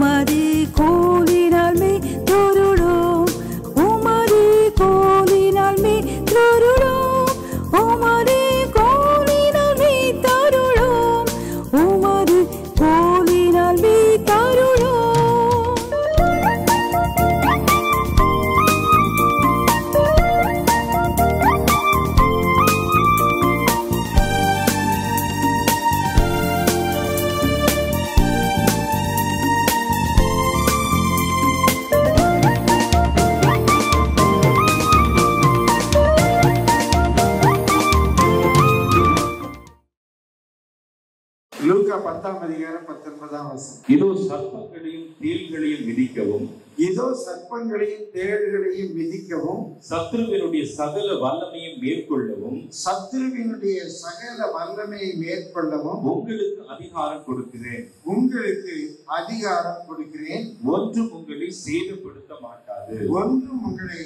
உமது கோலினால் மே தொருளோம் உமது கோலினால் மே தொருளோம் உமது கோலினால் மே தருளோம் உமது கோலினால் மே தருளோம் லூக்கா பத்தாம் அதிகாரம் பத்தொன்பதாம் வசனம் இதோ சர்ப்பங்களையும் தேள்களையும் மிதிக்கவும் இதோ சர்ப்பங்களையும் தேள்களையும் மிதிக்கவும் சத்ருவினுடைய சகல வல்லமையும் மேற்கொள்ளவும் சத்துருவினுடைய சகல வல்லமையை மேற்கொள்ளவும் உங்களுக்கு அதிகாரம் கொடுக்கிறேன் உங்களுக்கு அதிகாரம் கொடுக்கிறேன் ஒன்றும் உங்களை சேதப்படுத்த மாட்டாது ஒன்றும் உங்களை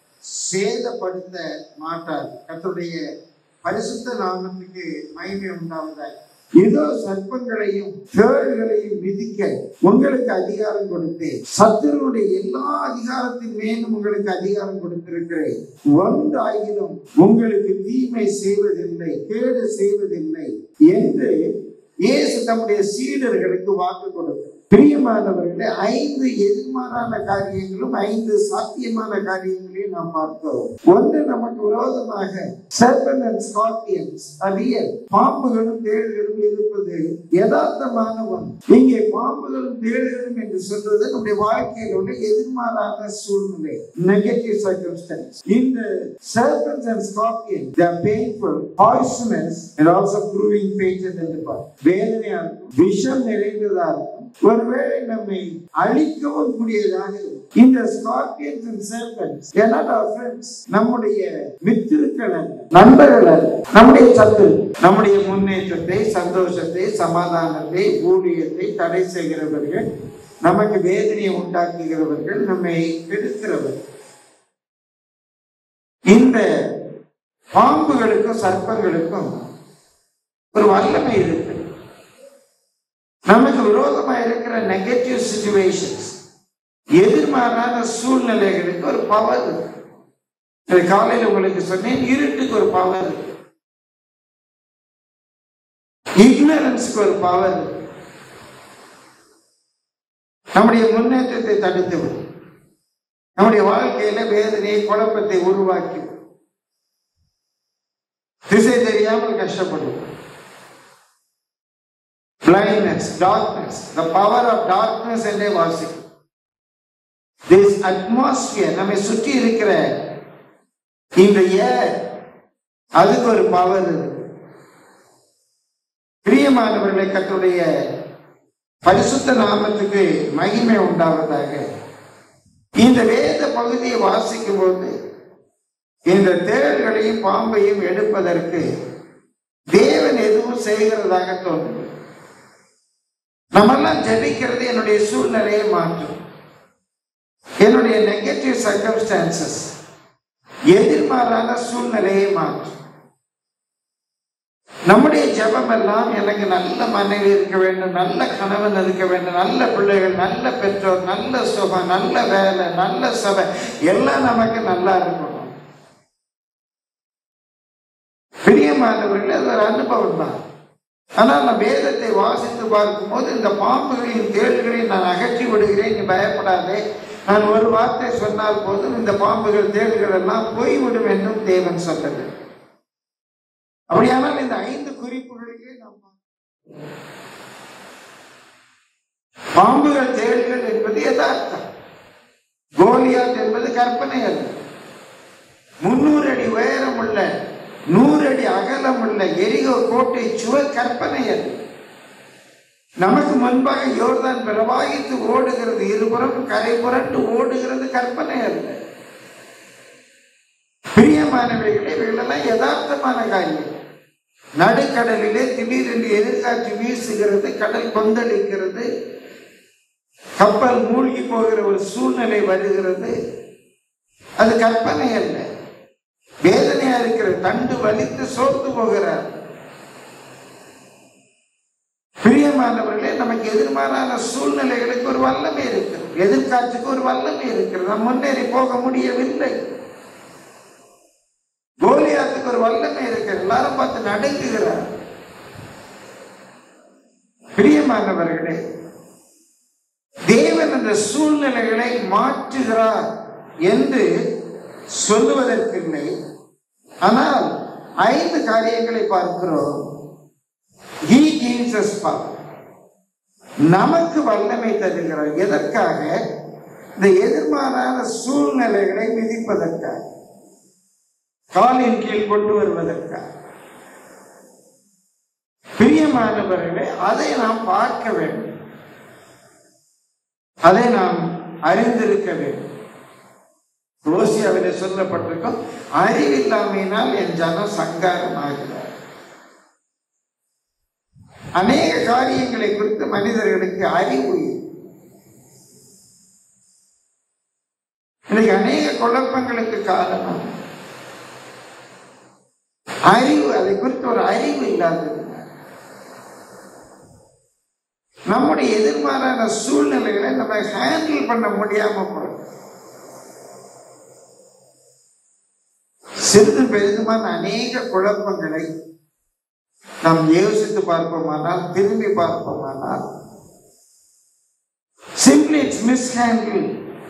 சேதப்படுத்த மாட்டார் கர்த்தருடைய பரிசுத்த நாமத்துக்கு மகிமை உண்டாவதாய் ஏதோ சர்ப்பங்களையும் தேள்களையும் மிதிக்க உங்களுக்கு அதிகாரம் கொடுத்தேன் சத்துருடைய எல்லா அதிகாரத்தின் மேலும் உங்களுக்கு அதிகாரம் கொடுத்திருக்கிறேன் ஒன்றாகிலும் உங்களுக்கு தீமை செய்வதில்லை கேடு செய்வதில்லை என்று இயேசு தம்முடைய சீடர்களுக்கு வாக்கு கொடுத்தார் பிரியமானவர்களே ஐந்து எதிர்மாறான காரியங்களும் ஐந்து சாத்தியமான காரியங்களையும் நாம் பார்த்தோம் ஒன்று நமக்கு விரோதமாக serpent and scorpions அறியல் பாம்புகளும் தேள்களும் இருப்பது யதார்த்தமான ஒன்று இங்கே பாம்புகளும் தேள்களும் என்று சொல்றது நம்முடைய வாழ்க்கையில் உள்ள எதிர்மாறான சூழ்நிலை நெகட்டிவ் சர்க்கம்ஸ்டன்ஸ் இந்த serpents and scorpions they are painful poisonous and also proving fatal என்று பார்க்கிறோம். வேதனையா இருக்கும் விஷம் நிறைந்ததா இருக்கும் ஒருவேளை நம்மை அழிக்கவும் கூடியதாக இருக்கும். இந்த scorpions and serpents they are not our friends நம்முடைய மித்திருக்கள் அல்ல நண்பர்கள் அல்ல நம்முடைய சத்து நம்முடைய முன்னேற்றத்தை சந்தோஷத்தை சமாதானத்தை ஊழியத்தை தடை செய்கிறவர்கள் நமக்கு வேதனையை உண்டாக்குகிறவர்கள் நம்மை கெடுக்கிறவர்கள் இந்த பாம்புகளுக்கும் சர்ப்பங்களுக்கும் ஒரு வல்லமை இருக்கு நமக்கு விரோதமா இருக்கிற நெகட்டிவ் சுச்சுவேஷன்ஸ் எதிர்மாறான சூழ்நிலைகளுக்கு ஒரு பவர் இருக்கு அது காலையில் உங்களுக்கு சொன்னேன் இருட்டுக்கு ஒரு பவர் இருக்கு இக்னரன்ஸ்க்கு ஒரு பவர் இருக்கு நம்முடைய முன்னேற்றத்தை தடுத்து விடும் நம்முடைய வாழ்க்கையில வேதனையை குழப்பத்தை உருவாக்கி விடும். திசை தெரியாமல் கஷ்டப்படுவோம் blindness, darkness, the power of darkness என்றே வாசிக்கும் this atmosphere நம்மை சுற்றி இருக்கிற இந்த ஏர் அதுக்கு ஒரு பவர் இருக்கு பிரியமானவர்களை கற்றுடைய பரிசுத்த நாமத்துக்கு மகிமை உண்டாவதாக இந்த வேத பகுதியை வாசிக்கும் போது இந்த தேள்களையும் பாம்பையும் எடுப்பதற்கு தேவன் எதுவும் செய்கிறதாக தோன்றும் நம்மெல்லாம் ஜெபிக்கிறது என்னுடைய சூழ்நிலையை மாற்றும் என்னுடைய நெகட்டிவ் சர்க்கம்ஸ்டான்சஸ் எதிர்மாறான சூழ்நிலையை மாற்றும் நம்முடைய ஜெபம் எல்லாம் எனக்கு நல்ல மனைவி இருக்க வேண்டும் நல்ல கணவன் இருக்க வேண்டும் நல்ல பிள்ளைகள் நல்ல பெற்றோர் நல்ல சுகம் நல்ல வேலை நல்ல சபை எல்லாம் நமக்கு நல்லா இருக்கணும் பிரியமானவர்கள் அது ஒரு அனுபவம் தான் ஆனால் நான் வேதத்தை வாசித்து பார்க்கும்போது இந்த பாம்புகளையும் தேள்களையும் நான் அகற்றி விடுகிறேன் நீ பயப்படாதே நான் ஒரு வார்த்தை சொன்னால் போதும் இந்த பாம்புகள் தேள்கள் எல்லாம் போய்விடும் என்றும் தேவன் சொன்னது அப்படியானால் இந்த ஐந்து குறிப்புகளிலே நாம் பார்க்கிறோம். பாம்புகள் தேள்கள் என்பது யதார்த்தம் கோலியாத் என்பது கற்பனை அல்ல முன்னூறு அடி உயரம் உள்ள நூறு அடி அகலம் உள்ள எரிகோ கோட்டை சுவர் கற்பனை அல்ல நமக்கு முன்பாக யோர்தான் பிரவாகித்து ஓடுகிறது இருபுறம் கரை புரண்டு ஓடுகிறது கற்பனை அல்ல பிரியமானவைகளே இவைகளெல்லாம் யதார்த்தமான காரியம் நடுக்கடலிலே திடீரென்று எதிர்காற்று வீசுகிறது கடல் கொந்தளிக்கிறது கப்பல் மூழ்கி போகிற ஒரு சூழ்நிலை வருகிறது அது கற்பனை அல்ல வேதனையா இருக்கிற தண்டு வலித்து சோர்ந்து போகிறார் பிரியமானவர்களே நமக்கு எதிர்மாறான சூழ்நிலைகளுக்கு ஒரு வல்லமை இருக்கிறது எதிர்காட்சிக்கு ஒரு வல்லமை இருக்கிறது நாம் முன்னேறி போக முடியவில்லை கோலியாத்துக்கு ஒரு வல்லமை இருக்கிறது எல்லாரும் பார்த்து நடுங்குகிறார் பிரியமானவர்களே தேவன் அந்த சூழ்நிலைகளை மாற்றுகிறார் என்று சொல்லுவதற்கில்லை ஆனால் ஐந்து காரியங்களை பார்க்கிறோம் He gives us power. நமக்கு வல்லமை தருகிறார் எதற்காக இந்த எதிர்மாறான சூழ்நிலைகளை விதிப்பதற்காக காலின் கீழ் கொண்டு வருவதற்காக பிரியமானவர்களே அதை நாம் பார்க்க வேண்டும் அதை நாம் அறிந்திருக்க வேண்டும் ரோசியாவிலே சொல்லப்பட்டிருக்கும் அறிவில்லாமையினால் என் ஜனம் சங்காரம் ஆகிறார் அநேக காரியங்களை குறித்து மனிதர்களுக்கு அறிவு இல்லை. இன்னைக்கு அநேக குழப்பங்களுக்கு காரணம் அறிவு அதை குறித்து ஒரு அறிவு இல்லாதது நம்முடைய எதிர்மாறான சூழ்நிலைகளை நம்ம ஹேண்டில் பண்ண முடியாம போறோம் சிறிது பெரிதுமான அநேக குழப்பங்களை நாம் யோசித்து பார்ப்போமானால் திரும்பி பார்ப்போமானால் simply it's mishandle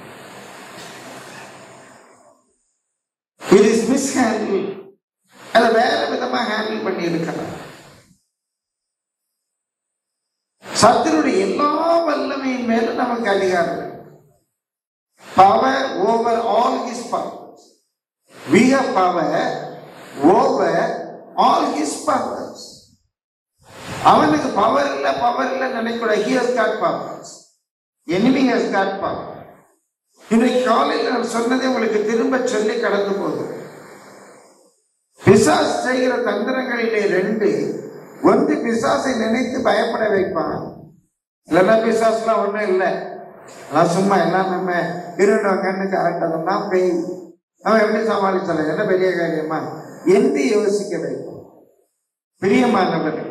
it is mishandle அதை வேற விதமா ஹேண்டில் பண்ணி இருக்கலாம் சத்துருடைய எல்லா வல்லமையின் மேல நமக்கு அதிகாரம் power over all his power we have power over all his powers அவனுக்கு பவர் இல்ல பவர் இல்ல நினைக்கூட he has got powers enemy has got power இன்றைக்கு காலையில் நான் சொன்னதை உங்களுக்கு திரும்ப சொல்லி கடந்து போகுது பிசாஸ் செய்கிற தந்திரங்களிலே ரெண்டு ஒன்று பிசாசை நினைத்து பயப்பட வைப்பான் இல்லைன்னா பிசாஸ்லாம் ஒண்ணும் இல்லை அதான் சும்மா எல்லாம் நம்ம இருண்டவங்கன்னு கரெக்டாக பேய் அவன் எப்படி சமாளிச்சலாம் என்ன பெரிய காரியமா என்று யோசிக்க வைக்கும் பிரியமானவர்கள்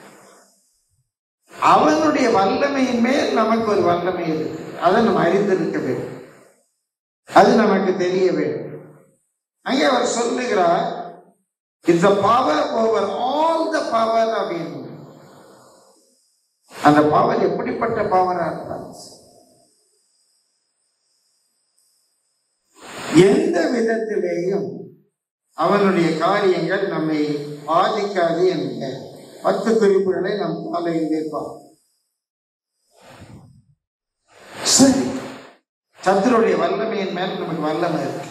அவனுடைய வல்லமையின் மேல் நமக்கு ஒரு வல்லமை இருக்கு அதை நம்ம அறிந்திருக்க வேண்டும் அது நமக்கு தெரிய வேண்டும் அங்கே அவர் சொல்லுகிறார் it's a power over all the power அப்படின்னு அந்த பவர் எப்படிப்பட்ட பவரா இருந்தாலும் சரி. எந்த விதத்திலேயும் அவனுடைய காரியங்கள் நம்மை பாதிக்காது என்கிற பத்து குறிப்புகளை நாம் காலையில் கேட்போம் சரி சத்துருடைய வல்லமையின் மேல் நமக்கு வல்லமை இருக்கு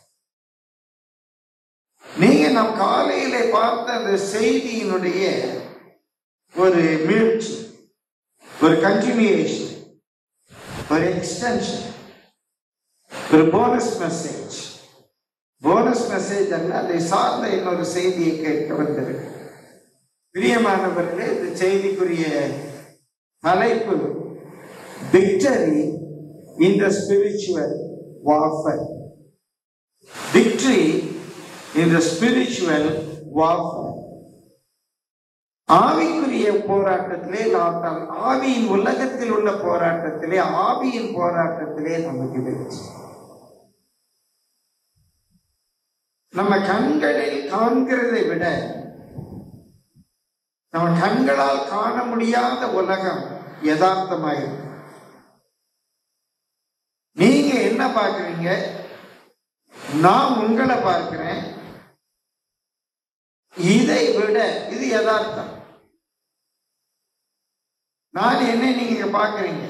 நீங்க நம் காலையிலே பார்த்த அந்த செய்தியினுடைய ஒரு மீழ்ச்சி ஒரு கண்டினியூஷன் ஒரு எக்ஸ்டென்ஷன் ஒரு போனஸ் மெசேஜ் போனஸ் மெசேஜ் அல்ல அதை சார்ந்த இன்னொரு செய்தியை கேட்க வந்திருக்கு பிரியமானவர்களே இந்த செய்திக்குரிய தலைப்பு victory in the spiritual warfare victory in the spiritual warfare ஆவிக்குரிய போராட்டத்திலே நாம் ஆவியின் உலகத்தில் உள்ள போராட்டத்திலே ஆவியின் போராட்டத்திலே நமக்கு வெற்றி நம்ம கண்களில் காண்கிறதை விட நம்ம கண்களால் காண முடியாத உலகம் யதார்த்தமாயிருக்கு நீங்க என்ன பார்க்கறீங்க நான் உங்களை பார்க்கிறேன் இதை விட இது யதார்த்தம் நான் என்ன நீங்க பார்க்கறீங்க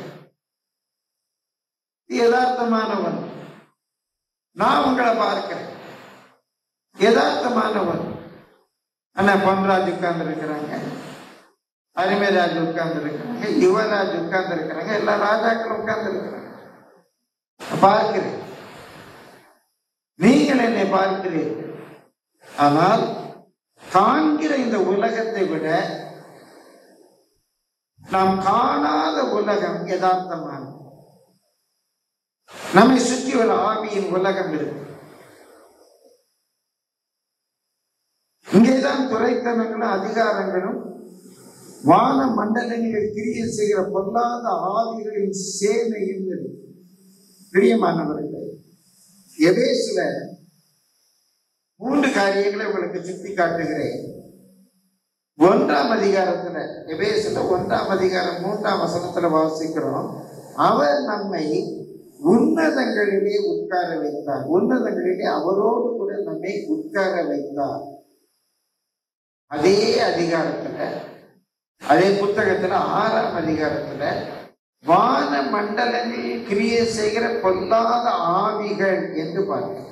இது யதார்த்தமானவன் நான் உங்களை பார்க்கிறேன் யதார்த்தமானவன் அண்ணா பொன்ராஜ் உட்கார்ந்து இருக்கிறாங்க அரிமேராஜ் உட்கார்ந்து இருக்கிறாங்க யுவராஜ் உட்கார்ந்து இருக்கிறாங்க எல்லா ராஜாக்களும் உட்கார்ந்து இருக்கிறாங்க பார்க்கிறேன் நீங்கள் என்னை பார்க்கிறீர்கள் ஆனால் காண்கிற இந்த உலகத்தை விட நாம் காணாத உலகம் யதார்த்தமானது நம்மை சுற்றி ஒரு ஆவியின் உலகம் இருக்கு இங்கேதான் துறைத்தனங்களும் அதிகாரங்களும் வான மண்டலங்களில் கிரியை செய்கிற பொல்லாத ஆவிகளின் சேனையும் இருக்கு பிரியமானவர்களே எபேசுல மூன்று காரியங்களை உங்களுக்கு சுட்டி காட்டுகிறேன் ஒன்றாம் அதிகாரத்துல எபேசுல ஒன்றாம் அதிகாரம் மூன்றாம் வசனத்துல வாசிக்கிறோம் அவர் நம்மை உன்னதங்களிலே உட்கார வைத்தார் உன்னதங்களிலே அவரோடு கூட நம்மை உட்கார வைத்தார் அதே அதிகாரத்துல அதே புத்தகத்துல ஆறாம் அதிகாரத்துல வான மண்டலங்களில் கிரியை செய்கிற பொல்லாத ஆவிகள் என்று பார்க்கிறோம்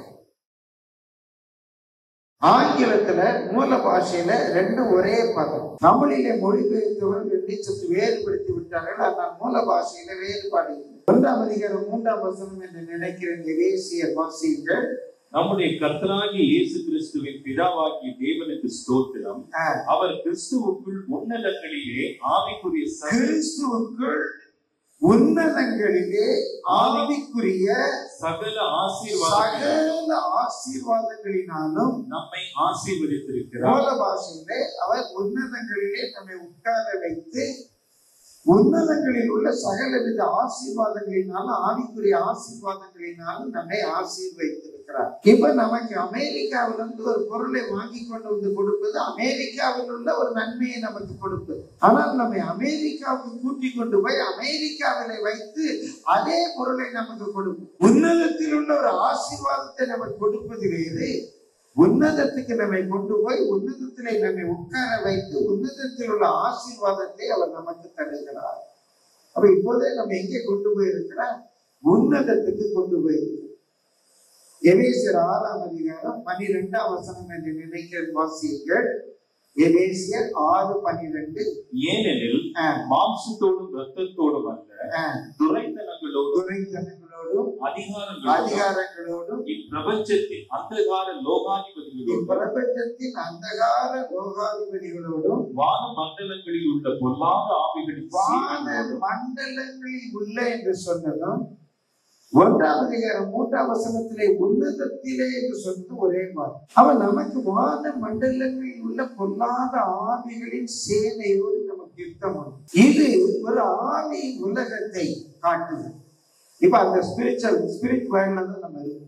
ஆங்கிலத்துல மூல பாஷையில ரெண்டும் ஒரே பதம் தமிழிலே மொழிபெயர்த்தவர்கள் ரெண்டை சற்று வேறுபடுத்தி விட்டார்கள் ஆனால் மூல பாஷையில வேறுபாடு இல்லை. ஒன்றாம் அதிகாரம் மூன்றாம் வசனம் என்று நினைக்கிறேன் எவேசிய வாசியுங்கள் நம்முடைய கர்த்தராகிய இயேசு கிறிஸ்துவின் பிதாவாகிய தேவனுக்கு ஸ்தோத்திரம் ஆ, அவர் கிறிஸ்துவுக்குள் உன்னதங்களிலே ஆவிக்குரிய சகல கிறிஸ்துவுக்குள் உன்னதங்களிலே ஆவிக்குரிய சகல ஆசீர்வாதங்களை சகல ஆசீர்வாதங்களினாலும் நம்மை ஆசீர்வதித்திருக்கிறார் மூல பாஷையிலே அவர் உன்னதங்களிலே நம்மை உட்கார வைத்து உன்னதங்களில் உள்ள சகலவித ஆசீர்வாதங்களினாலும் ஆவிக்குரிய ஆசீர்வாதங்களினாலும் நம்மை ஆசீர்வதித்திருக்கிறார் இப்ப நமக்கு அமெரிக்காவிலிருந்து ஒரு பொருளை வாங்கி கொண்டு வந்து கொடுப்பது அமெரிக்காவில் உள்ள ஒரு நன்மையை நமக்கு கொடுப்பது ஆனால் நம்மை அமெரிக்காவுக்கு கூட்டி கொண்டு போய் அமெரிக்காவிலே வைத்து அதே பொருளை நமக்கு கொடுக்கும் உன்னதத்தில் உள்ள ஒரு ஆசீர்வாதத்தை நமக்கு கொடுப்பது வேறு உன்னதத்துக்கு நம்மை கொண்டு போய் உன்னதத்திலே நம்மை உட்கார வைத்து உன்னதத்தில் உள்ள ஆசீர்வாதத்தை அவர் நமக்கு தருகிறார் அப்ப இப்போதே நம்ம எங்கே கொண்டு போயிருக்கிறார் உன்னதத்துக்கு கொண்டு போயிருக்கிறோம் எபேசியர் ஆறாம் அதிகாரம் பனிரெண்டாம் வசனம் என்று நினைக்கிற வாசியுங்கள் எபேசியர் ஆறு பனிரெண்டு ஏனெனில் ஆ, மாம்சத்தோடும் இரத்தத்தோடும் அல்ல ஆ, துரைத்தனங்களோடும் துரைத்தனங்களோடும் அதிகாரங்களோடும் அதிகாரங்களோடும் இப்பிரபஞ்சத்தின் அந்தகார லோகாதிபதிகளோடும் இப்பிரபஞ்சத்தின் அந்தகார லோகாதிபதிகளோடும் வான மண்டலங்களில் உள்ள பொல்லாத ஆவிகளின் வான சீற்றங்களோடும் மண்டலங்களில் உள்ள என்று சொன்னதும் ஒன்றாம் அதிகாரம் மூன்றாம் வசனத்திலே உன்னதத்திலே என்று சொன்னது ஒரே மாதிரி அவன் நமக்கு வான மண்டலங்களில் உள்ள பொல்லாத ஆவிகளின் சேனையோடு நமக்கு யுத்தம் வரும். இது ஒரு ஆவி உலகத்தை காட்டுது இப்ப அந்த ஸ்பிரிச்சுவல் ஸ்பிரிட் வேர்ல்ட்ல தான் நம்ம இருக்கோம்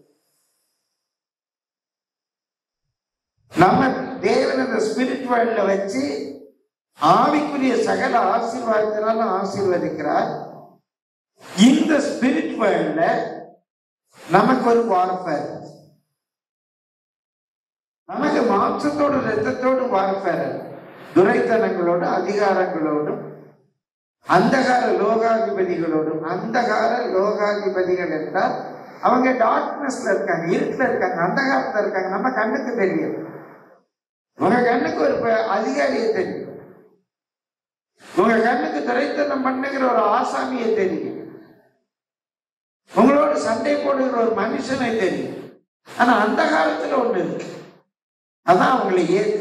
நம்ம தேவன் அந்த ஸ்பிரிட் வேர்ல்ட்ல வச்சு ஆவிக்குரிய சகல ஆசீர்வாதத்தினால ஆசீர்வதிக்கிறார் இந்த ஸ்பிரிட் வேர்ல்ட்ல நமக்கு ஒரு வார்ஃபேர் நமக்கு மாம்சத்தோடு ரத்தத்தோடு வார்ஃபேர் துரைத்தனங்களோடு அதிகாரங்களோடும் அந்தகார லோகாதிபதிகளோடும் அந்தகார லோகாதிபதிகள் என்றால் அவங்க டார்க்னஸ்ல இருக்காங்க இருட்டுல இருக்காங்க அந்தகாரத்துல இருக்காங்க நம்ம கண்ணுக்கு தெரியும் உங்க கண்ணுக்கு ஒரு ப- அதிகாரியை தெரியும் உங்க கண்ணுக்கு துரைத்தனம் பண்ணுகிற ஒரு ஆசாமியை தெரியும் உங்களோட சண்டை போடுகிற ஒரு மனுஷனை தெரியும் ஆனா அந்த காலத்துல ஒண்ணு இருக்கு அதான் அவங்களை ஏற்று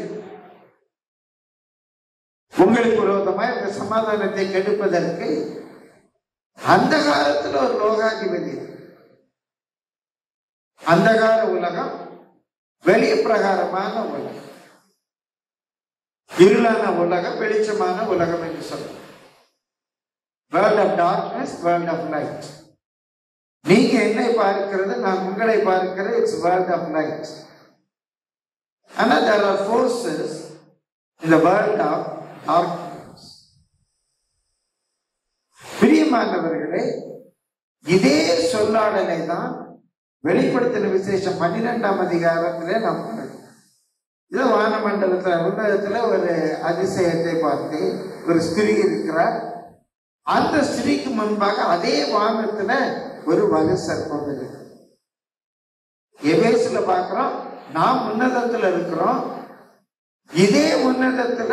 உங்களுக்கு விரோதமாய் உங்க சமாதானத்தை கெடுப்பதற்கு அந்த காலத்துல ஒரு லோகாதிபதி இருக்கு. அந்தகார உலகம் வெளிய பிரகாரமான உலகம் இருளான உலகம் வெளிச்சமான உலகம் என்று சொல்றோம் world of darkness world of light நீங்க என்னை பார்க்கிறது நான் உங்களை பார்க்கிறது இட்ஸ் வேர்ல்ட் ஆஃப் லைட் ஆனா there are forces in the world of darkness பிரியமானவர்களே இதே சொல்லாடலை தான் வெளிப்படுத்தின விசேஷம் பன்னிரெண்டாம் அதிகாரத்திலே நாம் பார்க்கிறோம். இது வானமண்டலத்துல உன்னதத்துல ஒரு அதிசயத்தை பார்த்து ஒரு ஸ்திரீ இருக்கிறார் அந்த ஸ்திரீக்கு முன்பாக அதே வானத்துல ஒரு வலு சர்ப்பம் இருக்கு எபேசுல பார்க்கிறோம் நாம் உன்னதத்துல இருக்கிறோம் இதே உன்னதத்துல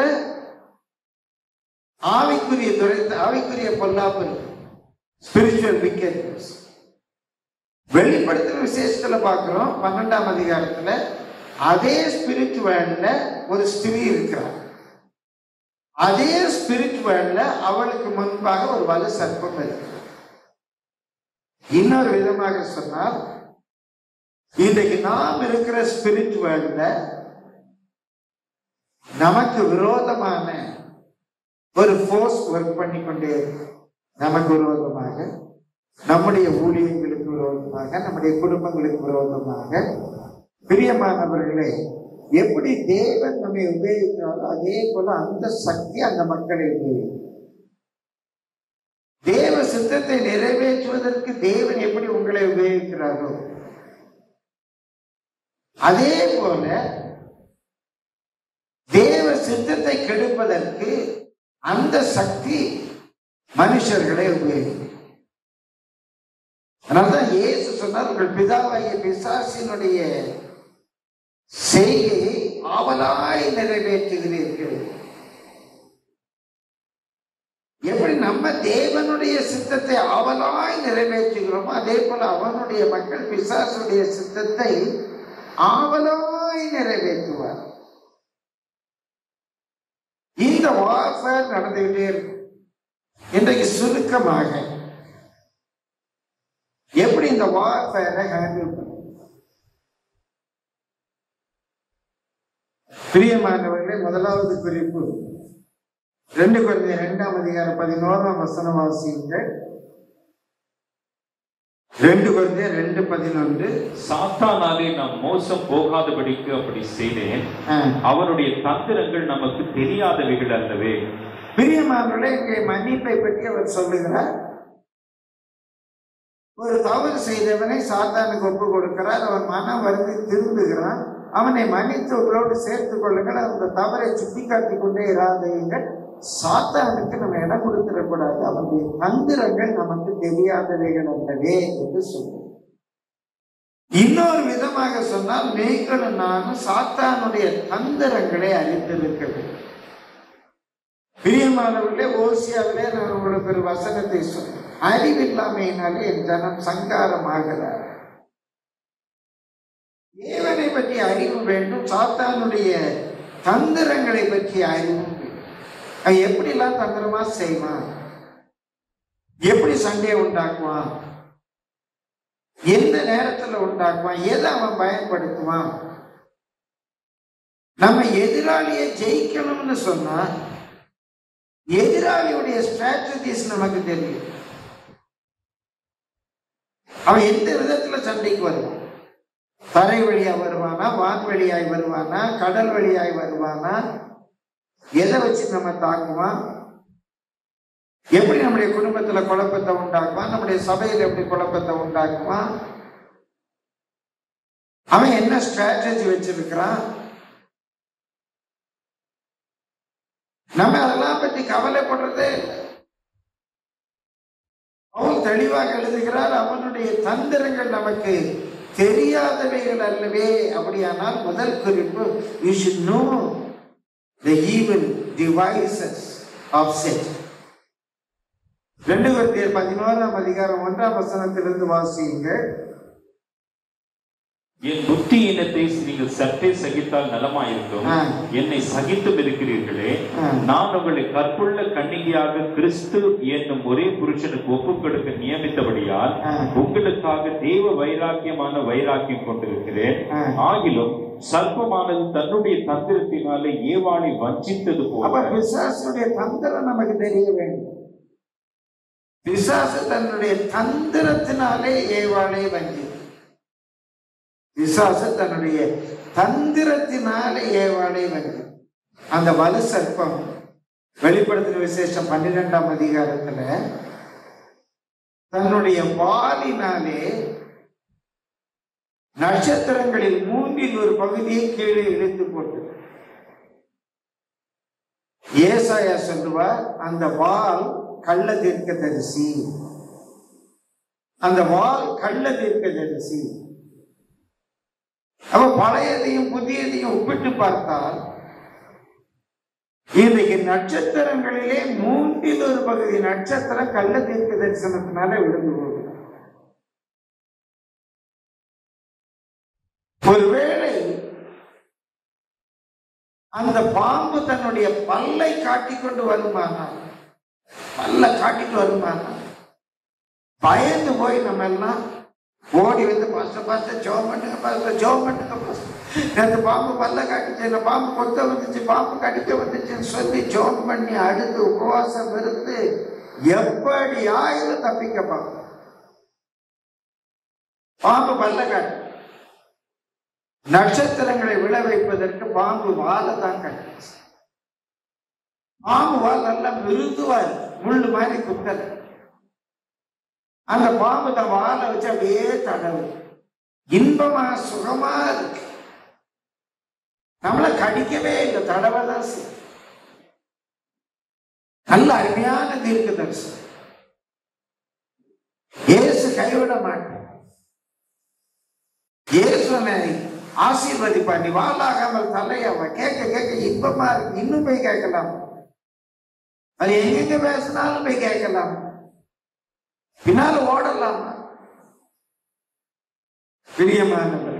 ஆவிக்குரிய துறை ஆவிக்குரிய பொல்லாப்பு இருக்கு ஸ்பிரிச்சுவல் விக்கெட்னஸ் வெளிப்படுத்தின விசேஷத்துல பார்க்கிறோம் பன்னெண்டாம் அதிகாரத்துல அதே ஸ்பிரிட் வேர்ல்ட்ல ஒரு ஸ்திரீ இருக்கிறார் அதே ஸ்பிரிட் வேர்ல்ட்ல அவளுக்கு முன்பாக ஒரு வலு சர்ப்பம் இருக்கு இன்னொரு விதமாக சொன்னால் இன்றைக்கு நாம் இருக்கிற ஸ்பிரிட் வேர்ல்ட்ல நமக்கு விரோதமான ஒரு ஃபோர்ஸ் ஒர்க் பண்ணி கொண்டே இருக்கு. நமக்கு விரோதமாக நம்முடைய ஊழியர்களுக்கு விரோதமாக நம்முடைய குடும்பங்களுக்கு விரோதமாக பிரியமானவர்களே எப்படி தேவன் நம்மை உபயோகிக்கிறாரோ அதே போல அந்த சக்தி அந்த மக்களை உபயோகிக்கும் தேவ சித்தத்தை நிறைவேற்றுவதற்கு தேவன் எப்படி உங்களை உபயோகிக்கிறாரோ அதே போல தேவ சித்தத்தை கெடுப்பதற்கு அந்த சக்தி மனுஷர்களை உபயோகிக்கும் அதனால்தான் இயேசு சொன்னார் உங்கள் பிதாவாகிய பிசாசினுடைய செய்கையை ஆவலாய் நிறைவேற்றுகிறீர்கள் எப்படி நம்ம தேவனுடைய சித்தத்தை ஆவலாய் நிறைவேற்றுகிறோமோ அதே போல அவனுடைய மக்கள் பிசாசுடைய சித்தத்தை ஆவலாய் நிறைவேற்றுவார் இந்த வார்ஃபேர் நடந்துகிட்டே இருக்கும் இன்றைக்கு சுருக்கமாக எப்படி இந்த வார்ஃபேரை ஹேண்டில் பண்ண பிரியமானவர்களே முதலாவது குறிப்பு ரெண்டு குழந்தை இரண்டாம் அதிகாரம் பதினோராம் வசனம் வாசியுங்கள் ரெண்டு குழந்தை ரெண்டு பதினொன்று சாத்தானாலே நாம் மோசம் போகாதபடிக்கு அப்படி செய்தேன் ஆ. அவனுடைய தந்திரங்கள் நமக்கு தெரியாதவைகள் அல்லவே பிரியமானவர்களே இங்கே மன்னிப்பை பற்றி அவர் சொல்லுகிறார் ஒரு தவறு செய்தவனை சாத்தானுக்கு ஒப்பு கொடுக்கிறார் அவன் மனம் வருந்தி திருந்துகிறான் அவனை மன்னித்தவர்களோடு சேர்த்துக் கொள்ளுங்கள் அந்த தவறை சுட்டிக்காட்டி கொண்டே இராதீங்கள் சாத்தானுக்கு நம்ம இடம் கொடுத்துடக்கூடாது அவனுடைய தந்திரங்கள் நமக்கு தெரியாதவைகள் அல்லவே என்று சொல்லுவோம் இன்னொரு விதமாக சொன்னால் நீங்களும் நானும் சாத்தானுடைய தந்திரங்களை அறிந்திருக்க வேண்டும் பிரியமானவர்களே ஓசியாவிலே நான் உங்களுக்கு ஒரு வசனத்தை சொன்னேன் அறிவில்லாமையினாலே என் ஜனம் சங்காரமாகிறார் தேவனை பற்றி அறிவு வேண்டும் சாத்தானுடைய தந்திரங்களை பற்றி அறிவு வேண்டும் அவன் எப்படிலாம் தந்திரமா செய்வான் எப்படி சண்டையை உண்டாக்குவான் எந்த நேரத்துல உண்டாக்குவான் எதை அவன் பயன்படுத்துவான் நம்ம எதிராளியை ஜெயிக்கணும்னு சொன்னா எதிராளியுடைய ஸ்ட்ராட்டஜிஸ் நமக்கு தெரியும் அவன் எந்த விதத்துல சண்டைக்கு வருவான் தரை வழியா வருவானா வான் வழியாய் வருவானா கடல் வழியாய் வருவானா எதை வச்சு நம்ம தாக்குவான் எப்படி நம்முடைய குடும்பத்துல குழப்பத்தை உண்டாக்குவான் நம்முடைய சபையில எப்படி குழப்பத்தை உண்டாக்குவான் அவன் என்ன ஸ்ட்ராட்டஜி வச்சிருக்கிறான் நம்ம அதெல்லாம் பற்றி கவலைப்படுறதே இல்லை அவன் தெளிவாக எழுதுகிறார் அவனுடைய தந்திரங்கள் நமக்கு தெரியாதவைகள் அல்லவே அப்படியானால் முதல் குறிப்பு you should know the evil devices of Satan ரெண்டு பேர் பதினோராம் அதிகாரம் ஒன்றாம் வசனத்திலிருந்து வாசியுங்கள் என் புத்தியினத்தை நீங்கள் சற்றே சகித்தால் நலமாயிருக்கும் ஆ. என்னை சகித்தும் இருக்கிறீர்களே ஆ. நான் உங்களை கற்புள்ள கன்னிகையாக கிறிஸ்து என்னும் ஒரே புருஷனுக்கு ஒப்புக் கொடுக்க நியமித்தபடியால் ஆ. உங்களுக்காக தேவ வைராக்கியமான வைராக்கியம் கொண்டிருக்கிறேன் ஆ. ஆகிலும் சர்ப்பமானது தன்னுடைய தந்திரத்தினாலே ஏவாளை வஞ்சித்தது அப்ப போல பிசாசுடைய தந்திரம் நமக்கு தெரிய வேண்டும் பிசாசு தன்னுடைய தந்திரத்தினாலே ஏவாளை வஞ்சி பிசாசு தன்னுடைய தந்திரத்தினாலே ஏவாளை வஞ்சி அந்த வலு சர்ப்பம் வெளிப்படுத்தின விசேஷம் பன்னிரெண்டாம் அதிகாரத்துல தன்னுடைய வாலினாலே நட்சத்திரங்களில் மூன்றில் ஒரு பகுதியை கீழே இழுத்து போட்டு ஏசாயா சொல்லுவார் அந்த வால் கள்ள தீர்க்கதரிசி அந்த வால் கள்ள தீர்க்கதரிசி அப்ப பழையதையும் புதியதையும் ஒப்பிட்டு பார்த்தால் இன்றைக்கு நட்சத்திரங்களிலே மூன்றில் ஒரு பகுதி நட்சத்திரம் கள்ள தீர்க்க தரிசனத்தினால விழுந்து போகுது ஒருவேளை அந்த பாம்பு தன்னுடைய பல்லை காட்டிக்கொண்டு வருமானால் பல்ல காட்டிட்டு வருமானால் பயந்து போய் நம்ம எல்லாம் ஓடி வந்து பாஸ்டர் பாஸ்டர் ஜோம் பண்ணுங்க பாஸ்டர் ஜோம் பண்ணுங்க பாஸ்டர் நேற்று பாம்பு பல்ல காட்டுச்சு இல்லை பாம்பு கொத்த வந்துச்சு பாம்பு கடிக்க வந்துச்சுன்னு சொல்லி ஜோம் பண்ணி அடுத்து உபவாசம் இருந்து எப்படி ஆயிரம் தப்பிக்க பார்க்கும் பாம்பு பல்ல காட்டு நட்சத்திரங்களை விழ வைப்பதற்கு பாம்பு வாழை தான் கட்டுச்சு பாம்பு வால் நல்லா மிருதுவா இருக்கு முள்ளு மாதிரி குத்தல் அந்த பாம்பு தான் வாழை வச்சு அப்படியே தடவு இன்பமா சுகமா இருக்கு நம்மளை கடிக்கவே இல்லை தடவைதான் செய்யும். நல்ல அருமையான தீர்க்க தரிசனம் இயேசு கைவிட மாட்டேன் இயேசுனை ஆசீர்வதிப்பா நீ வாழாகாமல் தலையாவ கேட்க கேட்க இன்பமா இருக்கு இன்னும் போய் கேட்கலாம் அது எங்கெங்க பேசினாலும் போய் கேட்கலாம் பின்னால ஓடலாமா பிரியமானவர்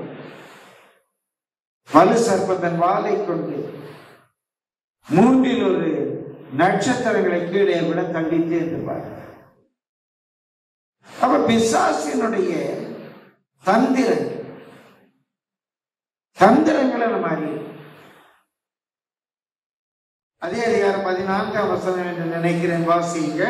வலு சர்ப்பதன் வாளை கொண்டு மூன்றில் ஒரு நட்சத்திரங்களை கீழே விட தள்ளித்தே இருப்பார் அப்ப பிசாசினுடைய தந்திரங்கள் தந்திரங்களை நம்ம அறியணும் அதே அதிகாரம் பதினான்காம் வசனம் என்று நினைக்கிறேன் வாசிங்க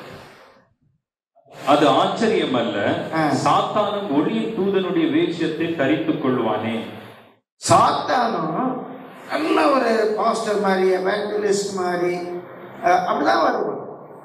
அது ஆச்சரியம் அல்ல ஆ. சாத்தானும் ஒளியின் தூதனுடைய வேஷத்தை தரித்துக் கொள்வானே சாத்தானும் நல்ல ஒரு பாஸ்டர் மாதிரி எவாங்கலிஸ்ட் மாதிரி அஹ், அப்படிதான் வருவான்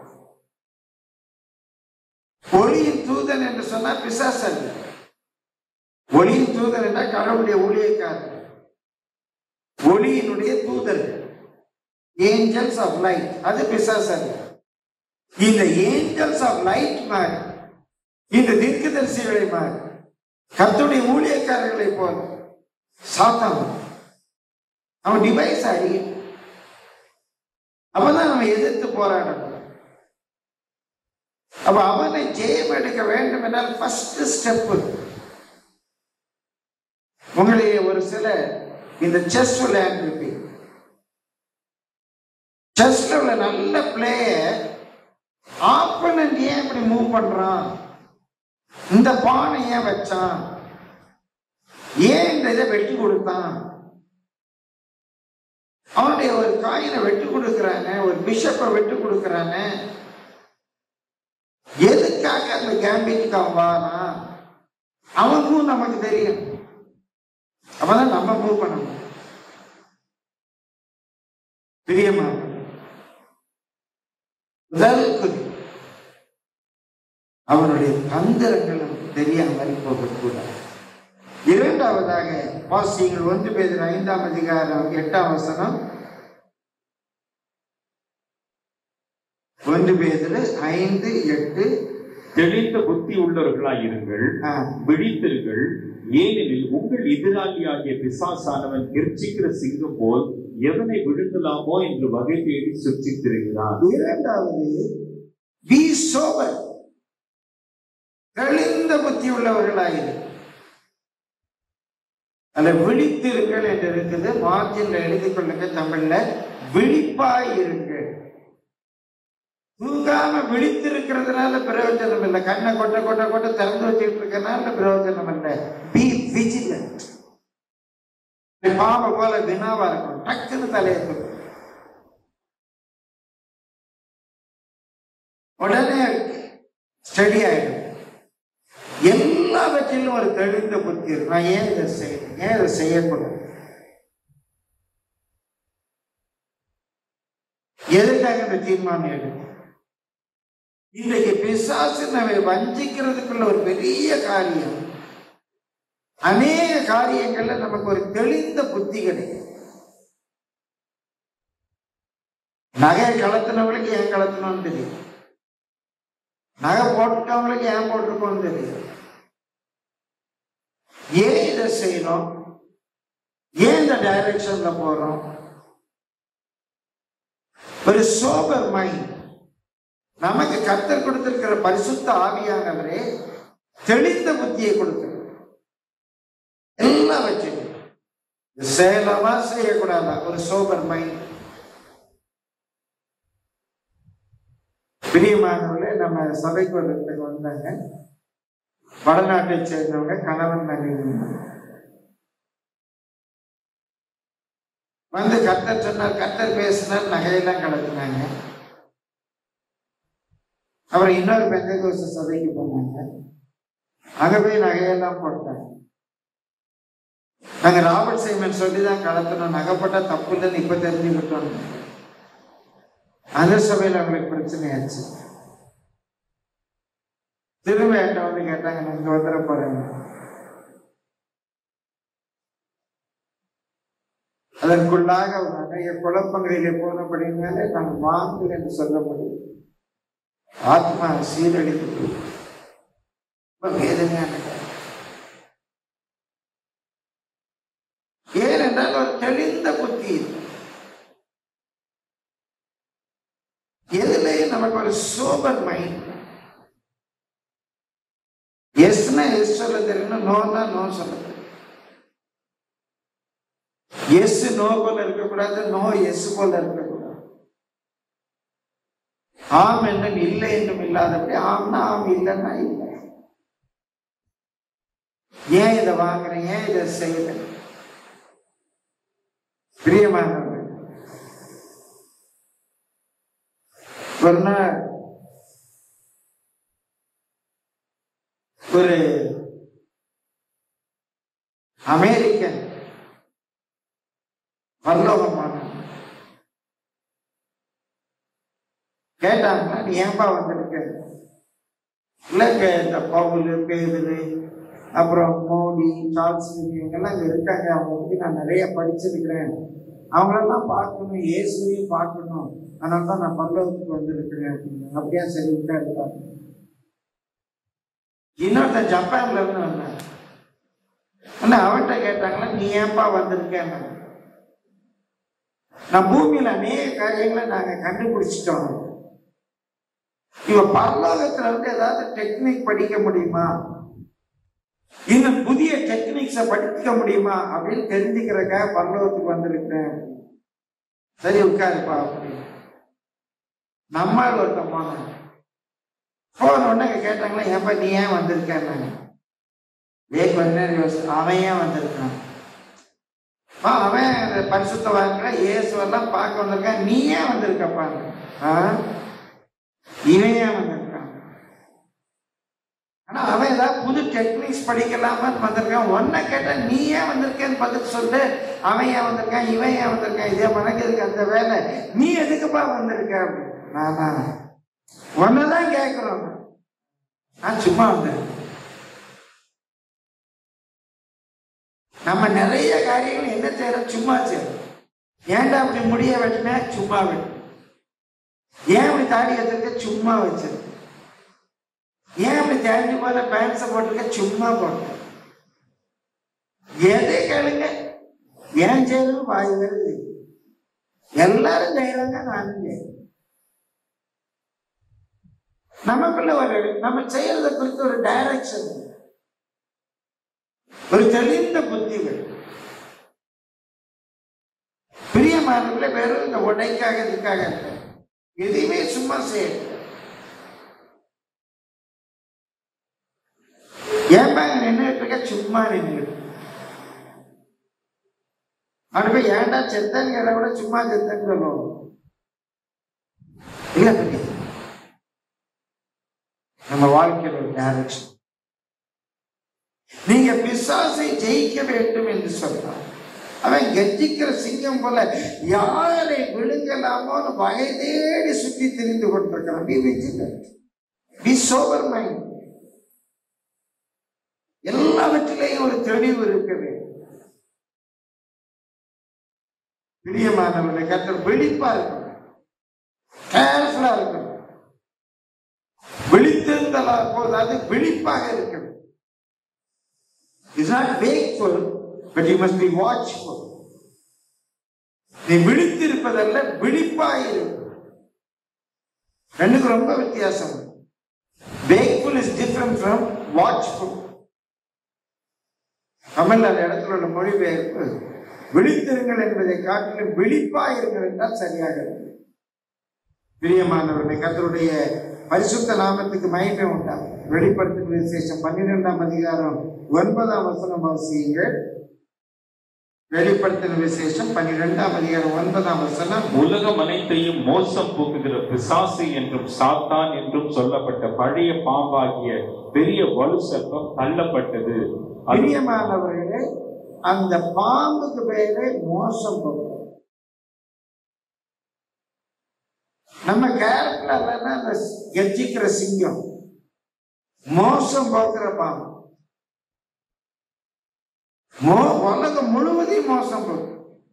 ஒளியின் தூதன் என்று சொன்னா பிசாசு அல்ல ஒளியின் தூதன் என்றால் கடவுளுடைய ஊழியக்காரர் ஒளியினுடைய தூதர்கள் ஏஞ்சல்ஸ் ஆஃப் லைட் அது பிசாசு அல்ல இந்த ஏஞ்சல்ஸ் ஆஃப் லைட் மாதிரி இந்த தீர்க்கதரிசிகளை மாதிரி கர்த்தருடைய ஊழியக்காரர்களை போல சாத்தான் அவன் டிவைஸ் அறியும் அப்பதான் நம்ம எதிர்த்து போராடணும் அப்ப அவனை ஜெயம் எடுக்க வேண்டும் என்றால் ஃபர்ஸ்ட் ஸ்டெப் உங்களை ஒரு சில இந்த செஸ் விளையாண்டுருப்பீங்க செஸ்ல உள்ள நல்ல பிளேயர் ஆப்பனண்ட் ஏன் இப்படி மூவ் பண்றான் இந்த பானை ஏன் வச்சான் ஏன் இந்த இதை வெட்டி கொடுத்தான் அவனுடைய ஒரு காயினை வெட்டி கொடுக்குறானே ஒரு பிஷப்பை வெட்டி கொடுக்குறானே எதுக்காக அந்த கேம்பிட்டுக்கு அவன் வாரான் அவனுக்கும் நமக்கு தெரியும் அப்பதான் நம்ம மூவ் பண்ண முடியும் பிரியமா முதல் குறி அவனுடைய தந்திரங்கள் நமக்கு தெரியாமல் போகக்கூடாது இரண்டாவதாக வாசியங்கள் ஒன்று பேர் ஐந்தாம் அதிகாரம் எட்டாம் வசனம் ஒன்று பேர் ஐந்து எட்டு தெளிந்த புத்தி உள்ளவர்களாய் இருங்கள் ஆ, விழித்திருங்கள் ஏனெனில் உங்கள் எதிராளியாகிய பிசாசானவன் கெர்ச்சிக்கிற சிங்கம் போல் எவனை விழுங்கலாமோ என்று வகை தேடி சுற்றித் திரிகிறான் இரண்டாவது பி சோபர் தெளிந்த புத்தி உள்ளவர்களாயிரு அல்ல விழித்திருங்கள் என்று இருக்குது மார்ஜின்ல எழுதி கொள்ளுங்க தமிழ்ல விழிப்பாய் இருங்கள் தூங்காம விழித்திருக்கிறதுனால பிரயோஜனம் இல்லை கண்ணை கொட்ட கொட்ட கொட்ட திறந்து வச்சுட்டு இருக்கனால பிரயோஜனம் இல்லை பி விஜிலண்ட் பாம்பை போல வினாவா இருக்கும் டக்குன்னு தலையை தூக்கும் உடனே ஸ்டடி ஆயிடும் எல்லாவற்றிலும் ஒரு தெளிந்த புத்தி இருக்கு நான் ஏன் இதை செய்யணும் ஏன் இதை செய்யக்கூடாது எதுக்காக இந்த தீர்மானம் எடுக்கும் இன்றைக்கு பிசாசு நம்மை வஞ்சிக்கிறதுக்குள்ள ஒரு பெரிய காரியம் அநேக காரியங்கள்ல நமக்கு ஒரு தெளிந்த புத்தி கிடைக்கும் நகை கலத்தினவங்களுக்கு ஏன் கலத்தணும்னு தெரியும் நகை போட்டுட்டவங்களுக்கு ஏன் போட்டிருக்கோம்னு தெரியும் ஏன் இதை செய்யணும் ஏன் இந்த டைரக்ஷன்ல போறோம் ஒரு சோபர் மைண்ட் நமக்கு கத்தர் கொடுத்திருக்கிற பரிசுத்த ஆவியானவரே தெளிந்த புத்தியை கொடுக்கிறார் எல்லாம் வச்சுக்கணும் இது செய்யலாமா செய்யக்கூடாதா ஒரு சோபர் மைண்ட் பிரியமானவர்களே நம்ம சபைக்கு ஒருத்தங்க வந்தாங்க வடநாட்டை சேர்ந்தவங்க கணவன் மனைவி வந்து கர்த்தர் சொன்னார் கர்த்தர் பேசினார் நகையெல்லாம் கலக்குனாங்க அப்புறம் இன்னொரு பெந்தகோச சபைக்கு போனாங்க அங்க போய் நகையெல்லாம் போட்டாங்க நாங்க ராபர்ட் சைமன் சொல்லி தான் கலத்தணும் நகைப்பட்டா தப்பு இல்லைன்னு இப்ப தெரிஞ்சுக்கிட்டோம் அந்த சபையில் அவங்களுக்கு பிரச்சனையாச்சு திரும்ப என்கிட்ட வந்து கேட்டாங்க நான் இங்க வந்துட போறேன் அதற்குள்ளாக அவர் நிறைய குழப்பங்களிலே போனபடினாலே நான் வாங்கல் என்று சொல்ல முடியும் ஆத்மா சீரழித்து ரொம்ப வேதனையான காரியம். ஏனென்றால் ஒரு தெளிந்த புத்தி இல்லை. எதுலையும் நமக்கு ஒரு சோபர் மைண்ட் எஸ்னா எஸ் சொல்ல தெரியணும் நோனா நோ சொல்ல தெரியும் எஸ் நோ போல இருக்கக்கூடாது நோ எஸ் போல இருக்கக்கூடாது ஆம் என்றும் இல்லை என்றும் இல்லாதபடி ஆம்னா ஆம் இல்லைன்னா இல்லை ஏன் இதை வாங்குறேன் ஏன் இதை செய்யறேன் பிரியமானவர்கள் ஒரு நாள் ஒரு அமெரிக்கன் பரலோகமான கேட்டாங்கன்னா நீ ஏன்பா வந்திருக்க இல்லைங்க இந்த பவுல் பேதுரு அப்புறம் மோடி சார்ல்ஸ் இவங்கெல்லாம் இங்கே இருக்காங்க அவங்க பற்றி நான் நிறைய படிச்சிருக்கிறேன் அவங்களெல்லாம் பார்க்கணும் இயேசுவையும் பார்க்கணும் அதனால தான் நான் பரலோகத்துக்கு வந்திருக்கிறேன் அப்படின்னு அப்படியா சரி விட்டா இன்னொருத்தன் ஜப்பான்ல இருந்து வந்தான் ஆனா அவன்கிட்ட கேட்டாங்களா நீ ஏன்பா வந்திருக்கேன்னு நான் பூமியில அநேக காரியங்களை நாங்க கண்டுபிடிச்சிட்டோம் இவ பரலோகத்துல இருந்து ஏதாவது டெக்னிக் படிக்க முடியுமா இன்னும் புதிய டெக்னிக்ஸை படிக்க முடியுமா அப்படின்னு தெரிஞ்சுக்கிறக்காக பரலோகத்துக்கு வந்திருக்கிறேன் சரி உட்காருப்பா அப்படின்னு நம்மால் ஒருத்தன் போனான் போன உடனே கேட்டாங்களா ஏன்பா நீ ஏன் வந்திருக்கேன்னாங்க ஏ கொஞ்ச நேரம் யோசி அவன் ஏன் வந்திருக்கான் ஆ, அவன் அந்த பரிசுத்த வாங்க இயேசுவெல்லாம் பார்க்க வந்திருக்கான் நீ ஏன் வந்திருக்கப்பாங்க ஆ இவன் ஏன் வந்திருக்கான் ஆனா அவன் ஏதாவது புது டெக்னிக்ஸ் படிக்கலாமான்னு வந்திருக்கான் ஒன்ன கேட்டா நீ ஏன் வந்திருக்கேன்னு பதில் சொல்லு அவன் ஏன் வந்திருக்கான் இவன் ஏன் வந்திருக்கான் இதே மனக்கு இருக்கு அந்த வேலை நீ எதுக்குப்பா வந்திருக்க அப்படின்னு. நானா ஒன்னதான் கேட்கிறோம் நான் சும்மா வந்தேன் நம்ம நிறைய காரியங்கள் என்ன செய்யறோம் சும்மா செய்யறோம் ஏன்டா அப்படி முடிய வெட்டினா சும்மா வெட்டு ஏன் இப்படி தாடி வச்சிருக்க சும்மா வச்சிரு ஏன் இப்படி தேஞ்சு போன பேண்ட்ஸை போட்டிருக்க சும்மா போட்டு எதை கேளுங்க ஏன் செய்யணும் வாய் வருது எல்லாரும் செய்யறாங்க நானும் செய்யறேன் நமக்குள்ள ஒரு நம்ம செய்யறத குறித்து ஒரு டைரக்ஷன் ஒரு தெளிந்த புத்தி வேணும். பிரியமானவர்களே வெறும் இந்த உடைக்காக இதுக்காக இல்லை. எதையுமே சும்மா செய்ய ஏன்பா இங்க நின்றுட்டு இருக்க சும்மா நின்று அவனு போய் ஏன்டா செத்தன்னு கேட்டா கூட சும்மா செத்தன்னு சொல்லுவோம் இல்ல பெரிய நம்ம வாழ்க்கையில் ஒரு டைரக்ஷன் நீங்க பிசாசை ஜெயிக்க வேண்டும் என்று சொன்னார் அவன் கெஜிக்கிற சிங்கம் போல யாரை விழுங்கலாமோன்னு வகை தேடி சுற்றி திரிந்து கொண்டிருக்கிறான் be vigilant be sober mind எல்லாவற்றிலேயும் ஒரு தெளிவு இருக்க வேண்டும் பிரியமானவர்களை கத்தர் விழிப்பா இருக்கணும் கேர்ஃபுல்லா இருக்கணும் விழித்திருந்தலா போதாது விழிப்பாக இருக்கணும் is not wakeful but you must be watchful நீ விழித்திருப்பதல்ல விழிப்பாயிரு ரெண்டுக்கு ரொம்ப வித்தியாசம் wakeful is different from watchful தமிழ்ல அந்த இடத்துல உள்ள மொழிபெயர்ப்பு விழித்திருங்கள் என்பதை காட்டிலும் விழிப்பாயிருங்கள் என்றால் சரியாக இருக்கும் பிரியமானவர்களை கத்தருடைய பரிசுத்த நாமத்துக்கு மகிமை உண்டாம் வெளிப்படுத்தும் விசேஷம் பன்னிரெண்டாம் அதிகாரம் ஒன்பதாம் வசனம் வாசியுங்கள் வெளிப்படுத்தின விசேஷம் பன்னிரெண்டாம் அதிகாரம் ஒன்பதாம் வசனம் உலகம் அனைத்தையும் மோசம் போக்குகிற பிசாசு என்றும் சாத்தான் என்றும் சொல்லப்பட்ட பழைய பாம்பாகிய பெரிய வலு சர்ப்பம் தள்ளப்பட்டது அது பிரியமானவர்களே அந்த பாம்புக்கு பேரு மோசம் போக்கு நம்ம கேரக்டர் இல்லைன்னா அந்த கெஜிக்கிற சிங்கம் மோசம் போக்குற பாம்பு மோ உலகம் முழுவதையும் மோசம் போக்கு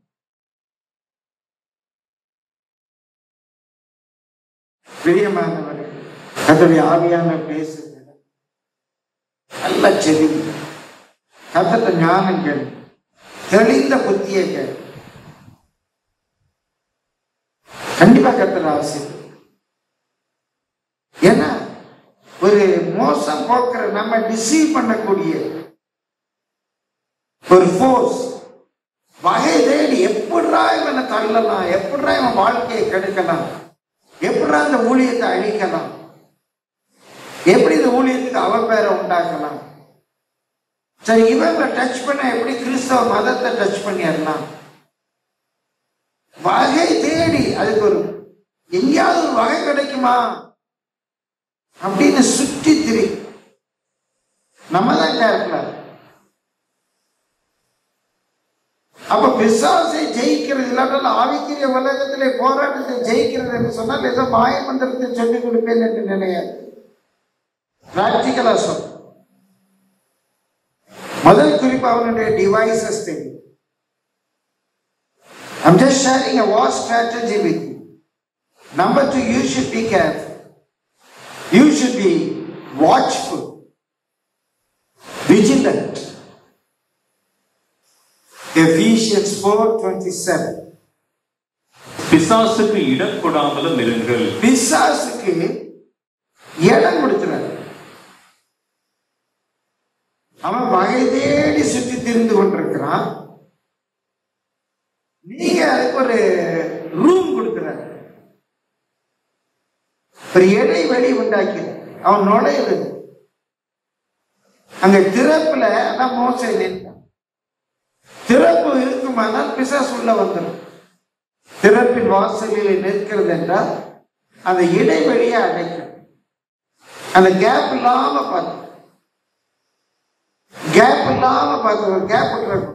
பிரியமானவர்கள் கத்தோடைய ஆவியான பேசுங்க நல்ல செவி கத்தட்ட ஞானம் கேளு தெளிந்த புத்தியை கேளு கண்டிப்பா கத்தர் ஆசை ஏன்னா ஒரு மோசம் போக்குற நம்ம டிசீவ் பண்ணக்கூடிய ஒரு ஃபோர்ஸ் வகை தேடி எப்படிடா இவனை தள்ளலாம் எப்படிடா இவன் வாழ்க்கையை கெடுக்கலாம் எப்படிடா இந்த ஊழியத்தை அழிக்கலாம் எப்படி இந்த ஊழியத்துக்கு அவப்பேரை உண்டாக்கலாம் சரி இவங்களை டச் பண்ண எப்படி கிறிஸ்தவ மதத்தை டச் பண்ணிடலாம் வகை தேடி அதுக்கு ஒரு எங்கேயாவது ஒரு வகை கிடைக்குமா அப்படின்னு சுற்றி திரி நம்ம தான் கேட்கலாம் அப்ப பிசாசை ஜெயிக்கிறது இல்லாட்டால் ஆவிக்கிரிய உலகத்திலே போராட்டத்தை ஜெயிக்கிறது என்று சொன்னால் ஏதோ மாய மந்திரத்தை சொல்லிக் கொடுப்பேன் என்று நினையாது பிராக்டிக்கலா சொல் முதல் குறிப்பு அவனுடைய டிவைசஸ் தெரியும் I'm just sharing a war strategy with you. Number two, you should be careful. You should be watchful, vigilant. Ephesians 4:27. பிசாசுக்கு இடம் கொடாமலும் இருங்கள் பிசாசுக்கு இடம் கொடுக்கிறார் அவன் வகை தேடி சுற்றி திரிந்து கொண்டிருக்கிறான் நீங்க அதுக்கு ஒரு ரூம் கொடுக்கிறார் ஒரு இடைவெளி உண்டாக்கி அவன் நுழையுது அங்க திறப்புல அதான் மோசை நின்றான் திறப்பு இருக்குமானால் பிசாசு உள்ள வந்துடும் திறப்பின் வாசலில் நிற்கிறது என்றால் அந்த இடைவெளியை அடைக்கும் அந்த கேப் இல்லாம பார்த்து கேப் இல்லாம பார்த்து ஒரு கேப் இருக்கும்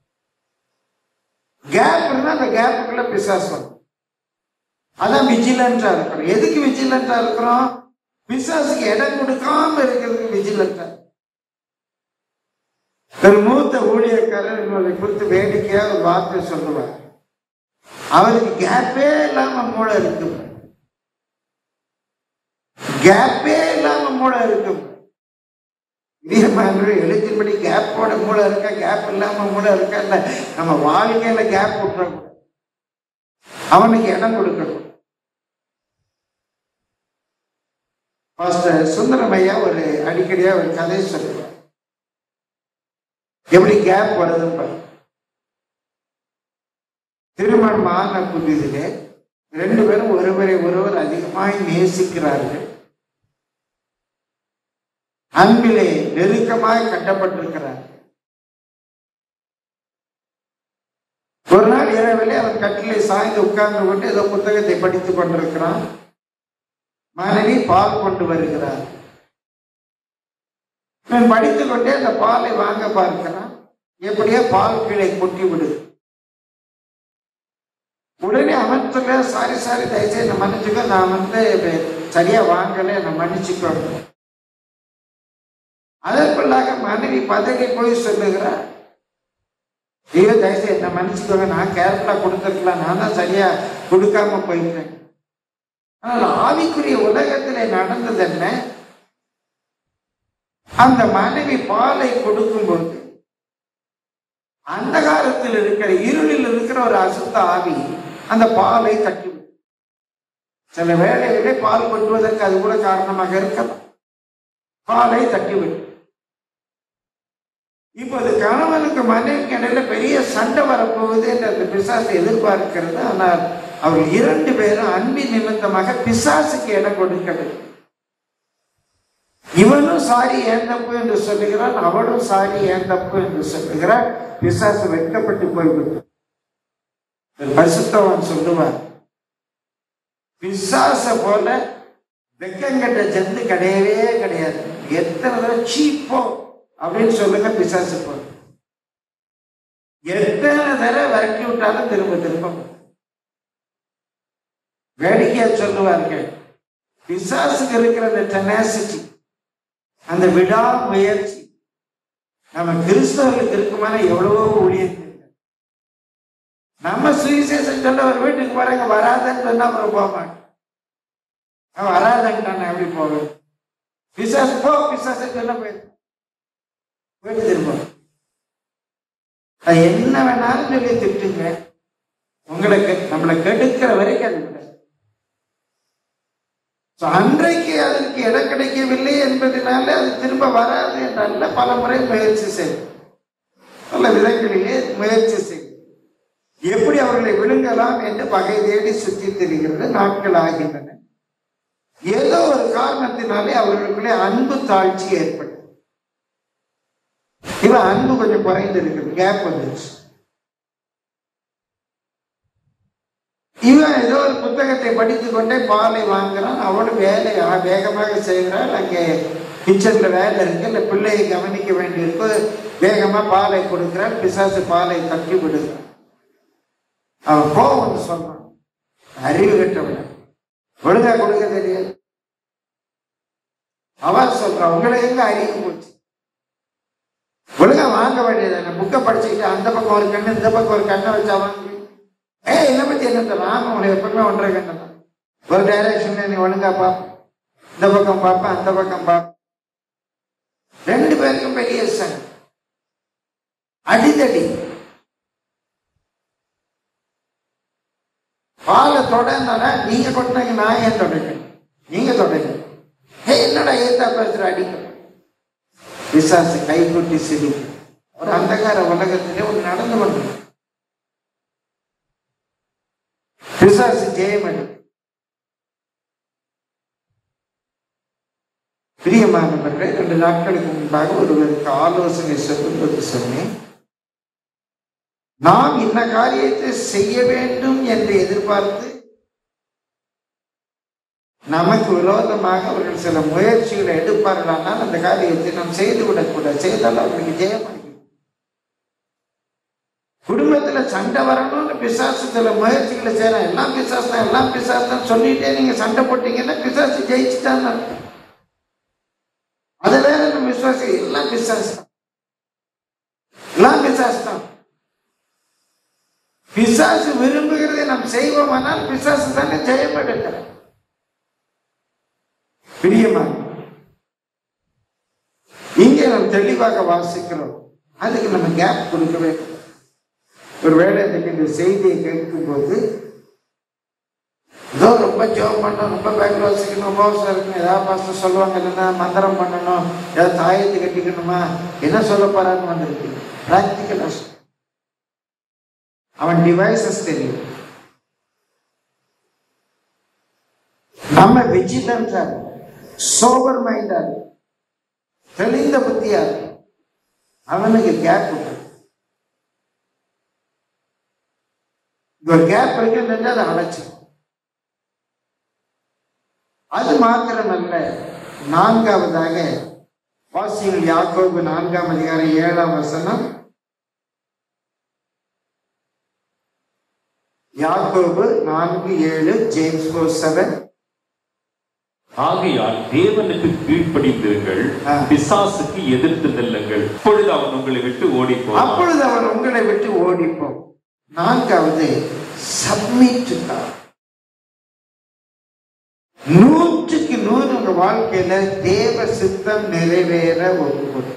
கேப் இருந்தா அந்த கேப்புக்குள்ள பிசாசு வரும் அதான் விஜிலண்டா இருக்கிறோம் எதுக்கு விஜிலண்டா இருக்கிறோம் பிசாசுக்கு இடம் கொடுக்காம இருக்கிறதுக்கு விஜிலண்டா ஒரு மூத்த ஊழியக்காரர் இவங்களை குறித்து வேடிக்கையா ஒரு வார்த்தை சொல்லுவார் அவருக்கு கேப்பே இல்லாம மூளை இருக்கும் கேப்பே இல்லாம மூளை இருக்கும் வீரமானவர் எழுத்தின்படி கேப்போட மூளை இருக்கா கேப் இல்லாம மூளை இருக்கா இல்ல நம்ம வாழ்க்கையில கேப் விட்டுறோம் அவனுக்கு இடம் கொடுக்கணும் பாஸ்டர் சுந்தரம் ஐயா ஒரு அடிக்கடியா ஒரு கதை சொல்லுவார் எப்படி கேப் வருதுன்னு பாரு. திருமணம் ஆன புதிதிலே ரெண்டு பேரும் ஒருவரை ஒருவர் அதிகமாய் நேசிக்கிறார்கள் அன்பிலே நெருக்கமாய் கட்டப்பட்டிருக்கிறார் ஒரு நாள் இரவிலே அவன் கட்டிலே சாய்ந்து உட்கார்ந்து கொண்டு ஏதோ புத்தகத்தை படித்துக் கொண்டிருக்கிறான் மனைவி பால் கொண்டு வருகிறார் இவன் படித்துக் கொண்டே அந்த பாலை வாங்க பார்க்கிறான் எப்படியோ பால் கீழே கொட்டி விடுது உடனே அவன் சொல்ல சாரி சாரி தயவுசெய்து என்னை மன்னிச்சுக்கோ நான் வந்து சரியா வாங்கல என்னை மன்னிச்சுக்கோ அதற்குள்ளாக மனைவி பதவி போய் சொல்லுகிறார் ஐயோ தயவுசெய்து என்னை மன்னிச்சுக்கோங்க நான் கேர்ஃபுல்லா கொடுத்துருக்கலாம் நான் தான் சரியா கொடுக்காம போயிட்டேன் ஆனால் ஆவிக்குரிய உலகத்திலே நடந்தது என்ன அந்த மனைவி பாலை கொடுக்கும்போது அந்தகாரத்தில் இருக்கிற இருளில் இருக்கிற ஒரு அசுத்த ஆவி அந்த பாலை தட்டிவிடும் சில வேளைகளிலே பால் கொட்டுவதற்கு அது கூட காரணமாக இருக்கலாம் பாலை தட்டிவிடும் இப்போது கணவனுக்கு மனைவிக்கு இடையில பெரிய சண்டை வரப்போகுது என்று அந்த பிசாசு எதிர்பார்க்கிறது ஆனால் அவர்கள் இரண்டு பேரும் அன்பின் நிமித்தமாக பிசாசுக்கு இடம் கொடுக்கவில்லை இவனும் சாரி ஏன் தப்பு என்று சொல்லுகிறான் அவளும் சாரி ஏன் தப்பு என்று சொல்லுகிறான் பிசாசு வெட்கப்பட்டு போய்விட்டான் பரிசுத்தவன் சொல்லுவார் பிசாச போல வெக்கங்கட்ட ஜந்து கிடையவே கிடையாது எத்தனை தடவை சீப்போ அப்படின்னு சொல்லுங்க பிசாசு போல எத்தனை தடவை விரட்டி விட்டாலும் திரும்ப திரும்ப வரும். வேடிக்கையா சொல்லுவார்கள் பிசாசுக்கு இருக்கிற அந்த டெனாசிட்டி அந்த விடாமுயற்சி நம்ம கிறிஸ்தவர்களுக்கு இருக்குமான எவ்வளவோ ஊழியர்கள் நம்ம சுவிசேஷம் சொல்ல ஒரு வீட்டுக்கு போறாங்க வராதன்னு சொன்னா அப்புறம் போக மாட்டோம் அவன் வராதன்ட்டான் எப்படி போவேன் பிசாசு போ பிசாசு சொல்ல போயிரு போயிட்டு திரும்ப அது என்ன வேணாலும் சொல்லி திட்டுங்க உங்களை கெ- நம்மளை கெடுக்கிற வரைக்கும் அது விடாது. So, அன்றைக்கு அதற்கு இடம் கிடைக்கவில்லை என்பதனால அது திரும்ப வராது என்றல்ல பல முறை முயற்சி செய்யும் பல விதங்களிலே முயற்சி செய்யும் எப்படி அவர்களை விழுங்கலாம் என்று வகை தேடி சுற்றி திரிகிறது நாட்கள் ஆகின்றன ஏதோ ஒரு காரணத்தினாலே அவர்களுக்குள்ளே அன்பு தாழ்ச்சி ஏற்பட்டது இவன் அன்பு கொஞ்சம் குறைந்து இருக்குது கேப் வந்துச்சு இவன் ஏதோ ஒரு புத்தகத்தை படித்துக் கொண்டே பாலை வாங்குறான் அவளும் வேலை ஆ- வேகமாக செய்கிறாள் அங்கே கிச்சன்ல வேலை இருக்கு இல்லை பிள்ளையை கவனிக்க வேண்டியிருக்கு வேகமா பாலை கொடுக்கிறாள் பிசாசு பாலை தட்டி விடுகிறான் அவன் கோவம் வந்து சொல்றான் அறிவு கட்டவன் ஒழுங்கா கொடுக்க தெரியாது அவன் சொல்றான் உங்களை எங்க அறிவு போச்சு ஒழுங்கா வாங்க வேண்டியது புக்கை படிச்சுக்கிட்டு அந்த பக்கம் ஒரு கண்ணு இந்த பக்கம் ஒரு கண்ணை வச்சா வாங்க ஏ என்னை பத்தி என்ன தெரியும் உங்களை எப்பவுமே ஒன்றரை கண்ணு தான் ஒரு டைரக்ஷன்ல நீ ஒழுங்கா பாப்ப இந்த பக்கம் பார்ப்ப அந்த பக்கம் பார்ப்ப ரெண்டு பேருக்கும் பெரிய சண்டை அடிதடி பாலை தொடர்ந்தாடா நீங்க கொட்டினாங்க நான் ஏன் தொடக்கணும் நீங்க தொடங்க ஏ என்னடா ஏத்தா பேசுற அடிக்க விசாசு கைகொட்டி சிரிப்பு ஒரு அந்தகார உலகத்திலே ஒரு நடந்து கொண்டு பிசாசு ஜெயமணி பிரியமானவர்களே ரெண்டு நாட்களுக்கு முன்பாக ஒருவருக்கு ஆலோசனை சொல்லும்போது சொன்னேன் நாம் இந்த காரியத்தை செய்ய வேண்டும் என்று எதிர்பார்த்து நமக்கு விரோதமாக அவர்கள் சில முயற்சிகளை எடுப்பார்களானால் அந்த காரியத்தை நாம் செய்து விடக்கூடாது செய்தால் அவர்களுக்கு ஜெயம் அளிக்கும். குடும்பத்துல சண்டை வரணும்னு பிசாசு சில முயற்சிகளை செய்யலாம் எல்லாம் பிசாசு தான் எல்லாம் பிசாசு தான் சொல்லிட்டே நீங்க சண்டை போட்டீங்கன்னா பிசாசு ஜெயிச்சுட்டான்னு அர்த்தம். அது வேற நம்ம விசுவாசி எல்லாம் பிசாசு தான் எல்லாம் பிசாசு தான் பிசாசு விரும்புகிறதை நாம் செய்வோமானால் பிசாசு தானே ஜெயம் எடுக்கிறார் பிரியமா இங்கே நாம் தெளிவாக வாசிக்கிறோம் அதுக்கு நம்ம கேப் கொடுக்கவே கூடாது. ஒருவேளை இன்னைக்கு இந்த செய்தியை கேட்கும்போது ஏதோ ரொம்ப ஜோம் பண்ணணும் ரொம்ப பேங்க் வாசிக்கணும் உபவாசம் இருக்கணும் ஏதாவது பாஸ்டர் சொல்லுவாங்க இல்லைன்னா மந்திரம் பண்ணணும் ஏதாவது தாயத்தை கட்டிக்கணுமா என்ன சொல்ல போறான்னு வந்திருக்கு பிராக்டிக்கல் அவன் டிவைசஸ் தெரியும் நம்ம விஜிலன்ஸா சோபர் மைண்டா தெளிந்த புத்தியா இருக்கு. அவனுக்கு கேப் இருக்கு இந்த ஒரு கேப் இருக்குன்னு அதை அழைச்சு அது மாத்திரமல்ல நான்காவதாக வாசிகள் யாக்கோபு நான்காம் அதிகாரம் ஏழாம் வசனம் யாக்கோபு நான்கு ஏழு ஜேம்ஸ் ஃபோர் செவன் ஆகையால் தேவனுக்கு கீழ்ப்படிந்திருங்கள் ஆ. பிசாசுக்கு எதிர்த்து நில்லுங்கள் இப்பொழுது அவன் உங்களை விட்டு ஓடி போவான் அப்பொழுது அவன் உங்களை விட்டு ஓடிப்போம் நான்காவது சப்மிட் நூற்றுக்கு நூறு உங்க வாழ்க்கையில தேவ சித்தம் நிறைவேற ஒப்புக்கொடு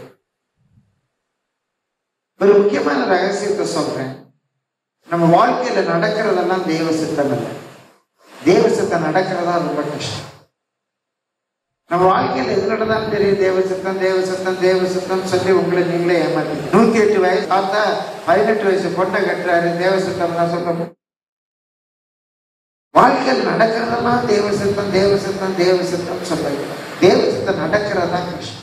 ஒரு முக்கியமான ரகசியத்தை சொல்றேன் நம்ம வாழ்க்கையில நடக்கிறதெல்லாம் தேவ சித்தம் இல்லை தேவ சித்தம் நடக்கிறதா ரொம்ப கஷ்டம் நம்ம வாழ்க்கையில எது நடந்தாலும் தெரியும் தேவ சித்தம் தேவ சித்தம் தேவ சித்தம் சொல்லி உங்களை நீங்களே ஏமாத்தி நூத்தி எட்டு வயசு பார்த்தா பதினெட்டு வயசு பொண்ணை கட்டுறாரு தேவ சித்தம் தான் சொல்ல வாழ்க்கையில் நடக்கிறதெல்லாம் தேவ சித்தம் தேவ சித்தம் தேவ சித்தம் சொல்லிக்கலாம் தேவ சித்தம் நடக்கிறது தான் கஷ்டம்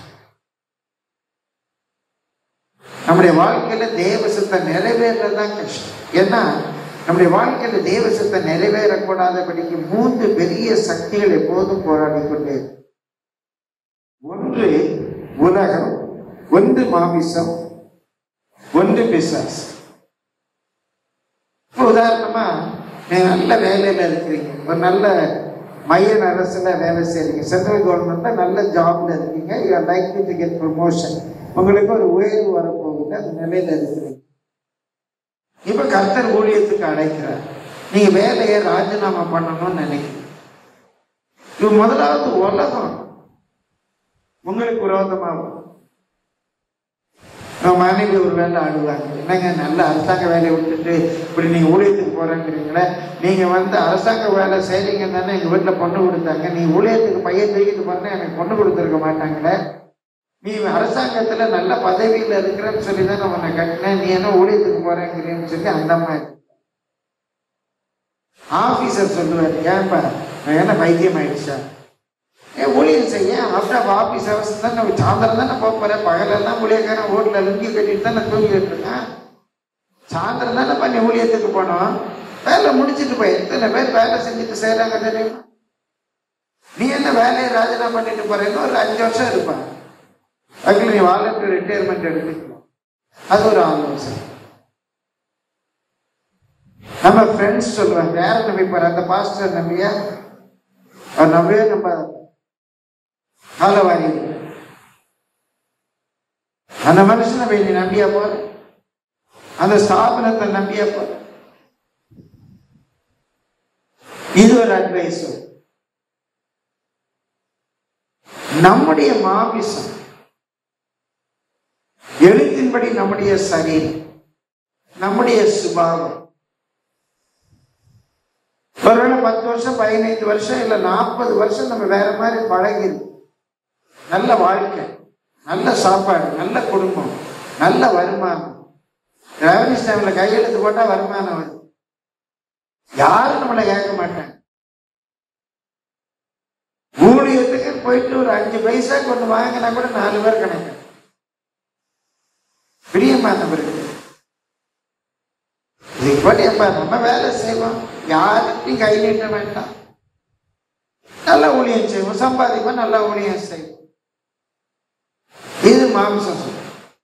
நம்முடைய வாழ்க்கையில தேவ சித்தம் நிறைவேறது தான் கஷ்டம் ஏன்னா நம்முடைய வாழ்க்கையில தேவ சித்தம் நிறைவேறக்கூடாதபடிக்கு மூன்று பெரிய சக்திகள் எப்போதும் போராடி கொண்டே இருக்கும். ஒன்று உலகம் ஒன்று மாமிசம் ஒன்று பிசாஸ் இப்போ உதாரணமா நீங்க நல்ல வேலையில இருக்கிறீங்க ஒரு நல்ல மையன் அரசுல வேலை செய்றீங்க சென்ட்ரல் கவர்மெண்ட்ல நல்ல ஜாப்ல இருக்கீங்க you are like to get promotion உங்களுக்கு ஒரு உயர்வு வரப்போகுது அந்த நிலையில இருக்கிறீங்க இப்ப கர்த்தர் ஊழியத்துக்கு அழைக்கிறார் நீங்க வேலையை ராஜினாமா பண்ணணும்னு நினைக்கிறீங்க இது முதலாவது உலகம் உங்களுக்கு விரோதமாகும் நம்ம மனைவி ஒரு வேலை ஆடுவாங்க என்னங்க நல்ல அரசாங்க வேலையை விட்டுட்டு இப்படி நீங்க ஊழியத்துக்கு போறேங்கிறீங்களே நீங்க வந்து அரசாங்க வேலை செய்றீங்கன்னு தானே எங்க வீட்டுல பொண்ணு கொடுத்தாங்க நீ ஊழியத்துக்கு பையன் தூக்கிட்டு போறேன்னா எனக்கு பொண்ணு கொடுத்துருக்க மாட்டாங்களே நீ அரசாங்கத்துல நல்ல பதவியில இருக்கிறேன்னு சொல்லி தான் உன்னை கட்டினேன் நீ என்ன ஊழியத்துக்கு போறேங்கிறேன்னு சொல்லி அந்த மாதிரி ஆபீசர் சொல்லுவார் ஏன்பா நான் என்ன பைத்தியம் ஆயிடுச்சா ஏன் ஊழியம் செய்ய ஆஃப்டர் ஆஃபீஸ் ஹவர்ஸ் தான் நம்ம சாயந்தரம் தானே போக போகிறேன் பகலெல்லாம் ஊழியக்காரன் வீட்டில் லுங்கி கட்டிட்டு தான் நான் தூங்கிட்டு இருக்கேன் சாயந்தரம் தானே பண்ணி ஊழியத்துக்கு போனோம் வேலை முடிச்சிட்டு போய் எத்தனை பேர் வேலை செஞ்சுட்டு செய்கிறாங்க தெரியுமா நீ என்ன வேலையை ராஜினாமா பண்ணிட்டு போறேன்னு ஒரு அஞ்சு வருஷம் இருப்பான் அதுக்குள்ள நீ வாலண்டியர் ரிட்டையர்மெண்ட் எடுத்துக்கலாம் அது ஒரு ஆலோசனை நம்ம ஃப்ரெண்ட்ஸ் சொல்லுவாங்க யாரை நம்பி போற அந்த பாஸ்டர் நம்பியா அவர் நம்பவே நம்பாத காலவாரி அந்த மனுஷனை போய் நீ நம்பியா போற அந்த ஸ்தாபனத்தை நம்பியா போற இது ஒரு அட்வைஸ் நம்முடைய மாமிசம் எழுத்தின்படி நம்முடைய சரீரம் நம்முடைய சுபாவம் ஒருவேளை பத்து வருஷம் பதினைந்து வருஷம் இல்ல நாற்பது வருஷம் நம்ம வேற மாதிரி பழகிருக்கு நல்ல வாழ்க்கை நல்ல சாப்பாடு நல்ல குடும்பம் நல்ல வருமானம் ரெவன்யூ ஸ்டாம்ப்ல கையெழுத்து போட்டா வருமானம் வருது யாரும் நம்மளை கேட்க மாட்டாங்க ஊழியத்துக்கு போயிட்டு ஒரு அஞ்சு பைசா கொண்டு வாங்கினா கூட நாலு பேர் கணக்கு பிரியமான இருக்கு இதுக்கு போட்டு எப்ப நம்ம வேலை செய்வோம் யாருக்கும் கை நீட்ட வேண்டாம் நல்ல ஊழியம் செய்வோம் சம்பாதிப்போம் நல்ல ஊழியம் செய்வோம் இது மாம்சம் சொல்லும்.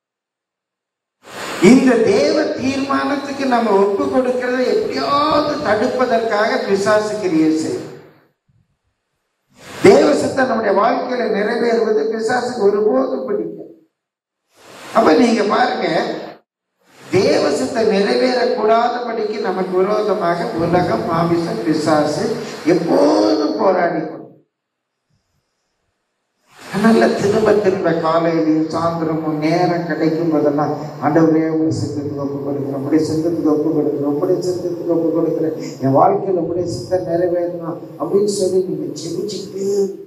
இந்த தேவ தீர்மானத்துக்கு நம்ம ஒப்பு கொடுக்கிறதை எப்படியாவது தடுப்பதற்காக பிசாசு கிரியை செய்யும் தேவ சித்தம் நம்முடைய வாழ்க்கையில நிறைவேறுவது பிசாசுக்கு ஒருபோதும் பிடிக்கும் அப்ப நீங்க பாருங்க தேவ சித்தம் நிறைவேறக்கூடாதபடிக்கு நமக்கு விரோதமாக உலகம் மாமிசம் பிசாசு எப்போதும் போராடி கொண்டு நல்ல திரும்ப திரும்ப காலையிலையும் சாயந்தரமும் நேரம் கிடைக்கும் போதெல்லாம் ஆண்டவரே உடைய சித்தத்துக்கு ஒப்பு கொடுக்குறேன் உடைய சித்தத்துக்கு ஒப்பு கொடுக்குறேன் உடைய சித்தத்துக்கு ஒப்பு கொடுக்குறேன் என் வாழ்க்கையில் உடைய சித்தம் நிறைவேறணும் அப்படின்னு சொல்லி நீங்க செபிச்சுக்கிட்டே இருங்க.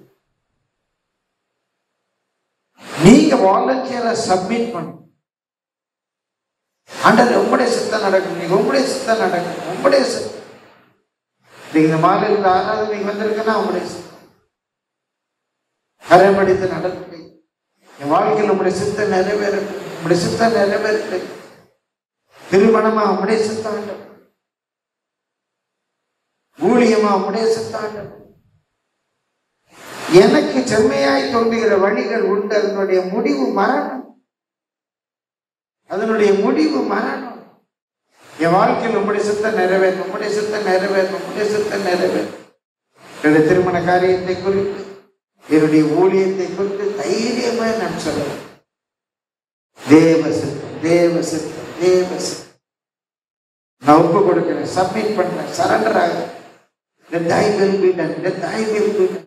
நீங்க வாலண்டியரை சப்மிட் பண்ணும் ஆண்டவர் உங்களுடைய சித்தம் நடக்கும் நீங்க உங்களுடைய சித்தம் நடக்கும் உங்களுடைய சித்தம் நீங்க இந்த மாலையில் இந்த ஆராதனைக்கு வந்திருக்குன்னா உங்களுடைய சித்தம் கரைமடித்து நடந்து என் வாழ்க்கையில் உங்களுடைய சித்தம் நிறைவேறட்டும் உங்களுடைய சித்தம் நிறைவேறட்டும் திருமணமா உங்களுடைய சித்தம் ஆண்டவர். ஊழியமா உங்களுடைய சித்தம் ஆண்டவர். எனக்கு செம்மையாய் தோன்றுகிற வழிகள் உண்டு அதனுடைய முடிவு மரணம் அதனுடைய முடிவு மரணம் என் வாழ்க்கையில் உங்களுடைய சித்தம் நிறைவேறும் உங்களுடைய சித்தம் நிறைவேறும் உங்களுடைய சித்தம் நிறைவேறும் என்னுடைய திருமண காரியத்தை குறித்து என்னுடைய ஊழியத்தை குறித்து தைரியமா நான் சொல்லுவேன் தேவ சித்தம் தேவ சித்தம் தேவ சித்தம் நான் ஒப்பு கொடுக்கிறேன் சப்மிட் பண்றேன் சரண்டர் ஆகிறேன் The thy will be done. The thy will be done.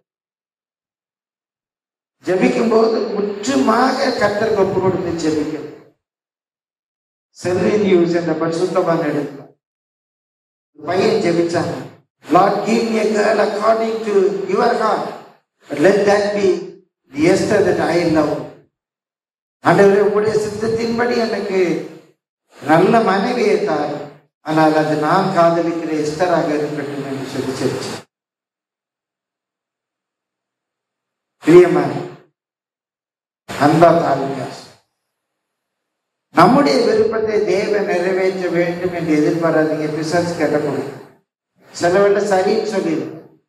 ஜெபிக்கும் போது முற்றுமாக கத்தருக்கு ஒப்பு கொடுத்து ஜெபிக்கணும் செல்வின் யூஸ் என்ற பரிசுத்தமான எடுக்கலாம் பையன் ஜெபிச்சாங்க Lord give me a girl according to your heart but let that be the Esther that I love ஆண்டவரே உங்களுடைய சித்தத்தின்படி எனக்கு நல்ல மனைவியை தார் ஆனால் அது நான் காதலிக்கிற எஸ்தராக இருக்கட்டும் என்று சொல்லி செபிச்சேன் பிரியமான அன்பா தாழ்மையா நம்முடைய விருப்பத்தை தேவன் நிறைவேற்ற வேண்டும் என்று எதிர்பாராதீங்க பிசாசு கேட்டப்படும் சிலவெல்ல சரின்னு சொல்லிடு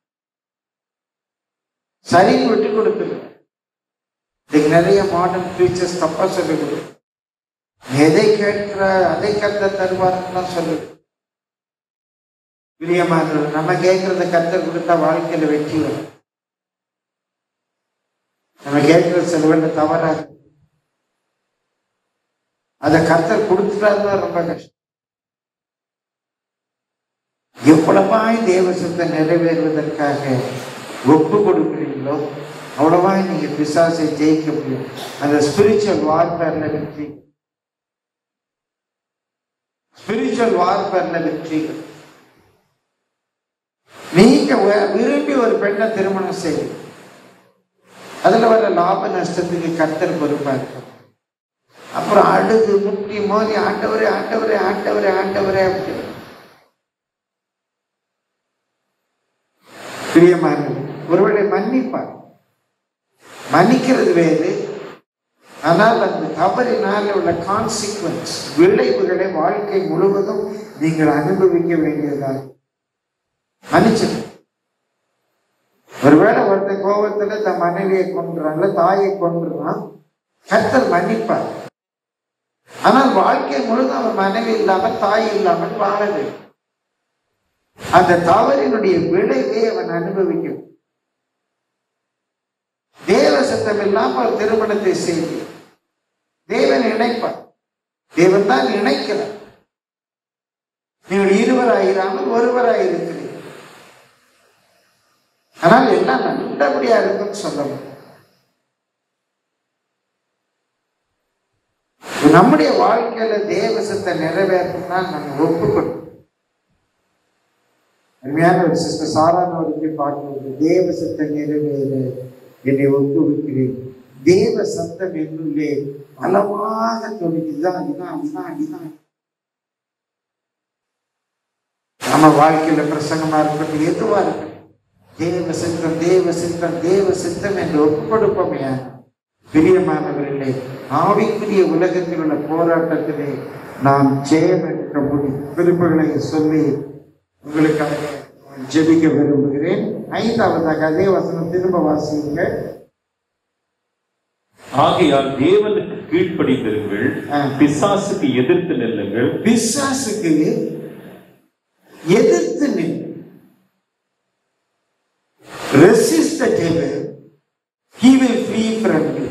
சரின்னு விட்டு கொடுத்துரு இதுக்கு நிறைய மாடர்ன் ஃபீச்சர்ஸ் தப்பா சொல்லி கொடு எதை கேட்கிற அதை கத்த தருவாருன்னு சொல்லு பிரியமானவர் நம்ம கேட்கறத கத்தர் கொடுத்தா வாழ்க்கையில வெற்றி வரும் நம்ம கேட்கறது சிலவெல்ல தவறாது அதை கர்த்தர் கொடுத்துட்டாருன்னா ரொம்ப கஷ்டம் எவ்வளவாய் தேவ சித்தம் நிறைவேறுவதற்காக ஒப்பு கொடுக்கிறீங்களோ அவ்வளவாய் நீங்க பிசாசை ஜெயிக்க முடியும் அந்த ஸ்பிரிச்சுவல் வார்பேர்ல வெற்றி ஸ்பிரிச்சுவல் வார்பேர்ல வெற்றி நீங்க வி- விரும்பி ஒரு பெண்ணை திருமணம் செய்யும் அதுல வர லாப நஷ்டத்துக்கு கர்த்தர் பொறுப்பா இருக்கும் அப்புறம் அழுது முட்டி மோதி ஆண்டவரே ஆண்டவரே ஆண்டவரே ஆண்டவரே அப்படி பிரியமானது ஒருவேளை மன்னிப்பார் மன்னிக்கிறது வேறு ஆனால் அந்த தவறினால் உள்ள கான்சிக்வன்ஸ் விளைவுகளை வாழ்க்கை முழுவதும் நீங்கள் அனுபவிக்க வேண்டியதாக மன்னிச்சிரு ஒருவேளை ஒருத்தன் கோபத்துல தன் மனைவியை கொன்றான் இல்ல தாயை கொன்றான் கர்த்தர் மன்னிப்பார் ஆனால் வாழ்க்கை முழுதும் அவன் மனைவி இல்லாமல் தாய் இல்லாமல் வாழ வேண்டும் அந்த தவறினுடைய விளைவை அவன் அனுபவிக்கும் தேவ சத்தம் இல்லாமல் ஒரு திருமணத்தை செய்து தேவன் இணைப்பார் தேவன் தான் இணைக்கிறார் நீங்கள் இருவராயிராமல் ஒருவராயிருக்கிறீர்கள் ஆனால் எல்லாம் நல்லபடியா இருக்குன்னு சொல்ல முடியும் நம்முடைய வாழ்க்கையில தேவசத்தை நிறைவேற்றணும்னா நம்ம ஒப்புக்கணும் அருமையான ஒரு சிஸ்டர் சாரானவருக்கு பார்க்கும்போது தேவசத்தை நிறைவேற என்னை ஒப்புவிக்கிறேன் தேவ சத்தம் என்னுள்ளே பலமாக தொழில் இதுதான் இதுதான் இதுதான் இதுதான் நம்ம வாழ்க்கையில பிரசங்கமா இருக்கட்டும் எதுவா இருக்கட்டும் தேவ சித்தம் தேவ சித்தம் தேவ சித்தம் என்று ஒப்புக் கொடுப்போமே பிரியமானவர்களே ஆவிக்குரிய உலகத்தில் உள்ள போராட்டத்திலே நாம் ஜெயம் எடுக்க முடியும் குறிப்புகளை சொல்லி உங்களுக்காக ஜெபிக்க விரும்புகிறேன் ஐந்தாவதாக அதே வசனம் திரும்ப வாசியுங்க ஆகையால் தேவனுக்கு கீழ்ப்படிந்திருங்கள் ஆ. பிசாசுக்கு எதிர்த்து நில்லுங்கள் பிசாசுக்கு எதிர்த்து நில் resist the devil he will flee from you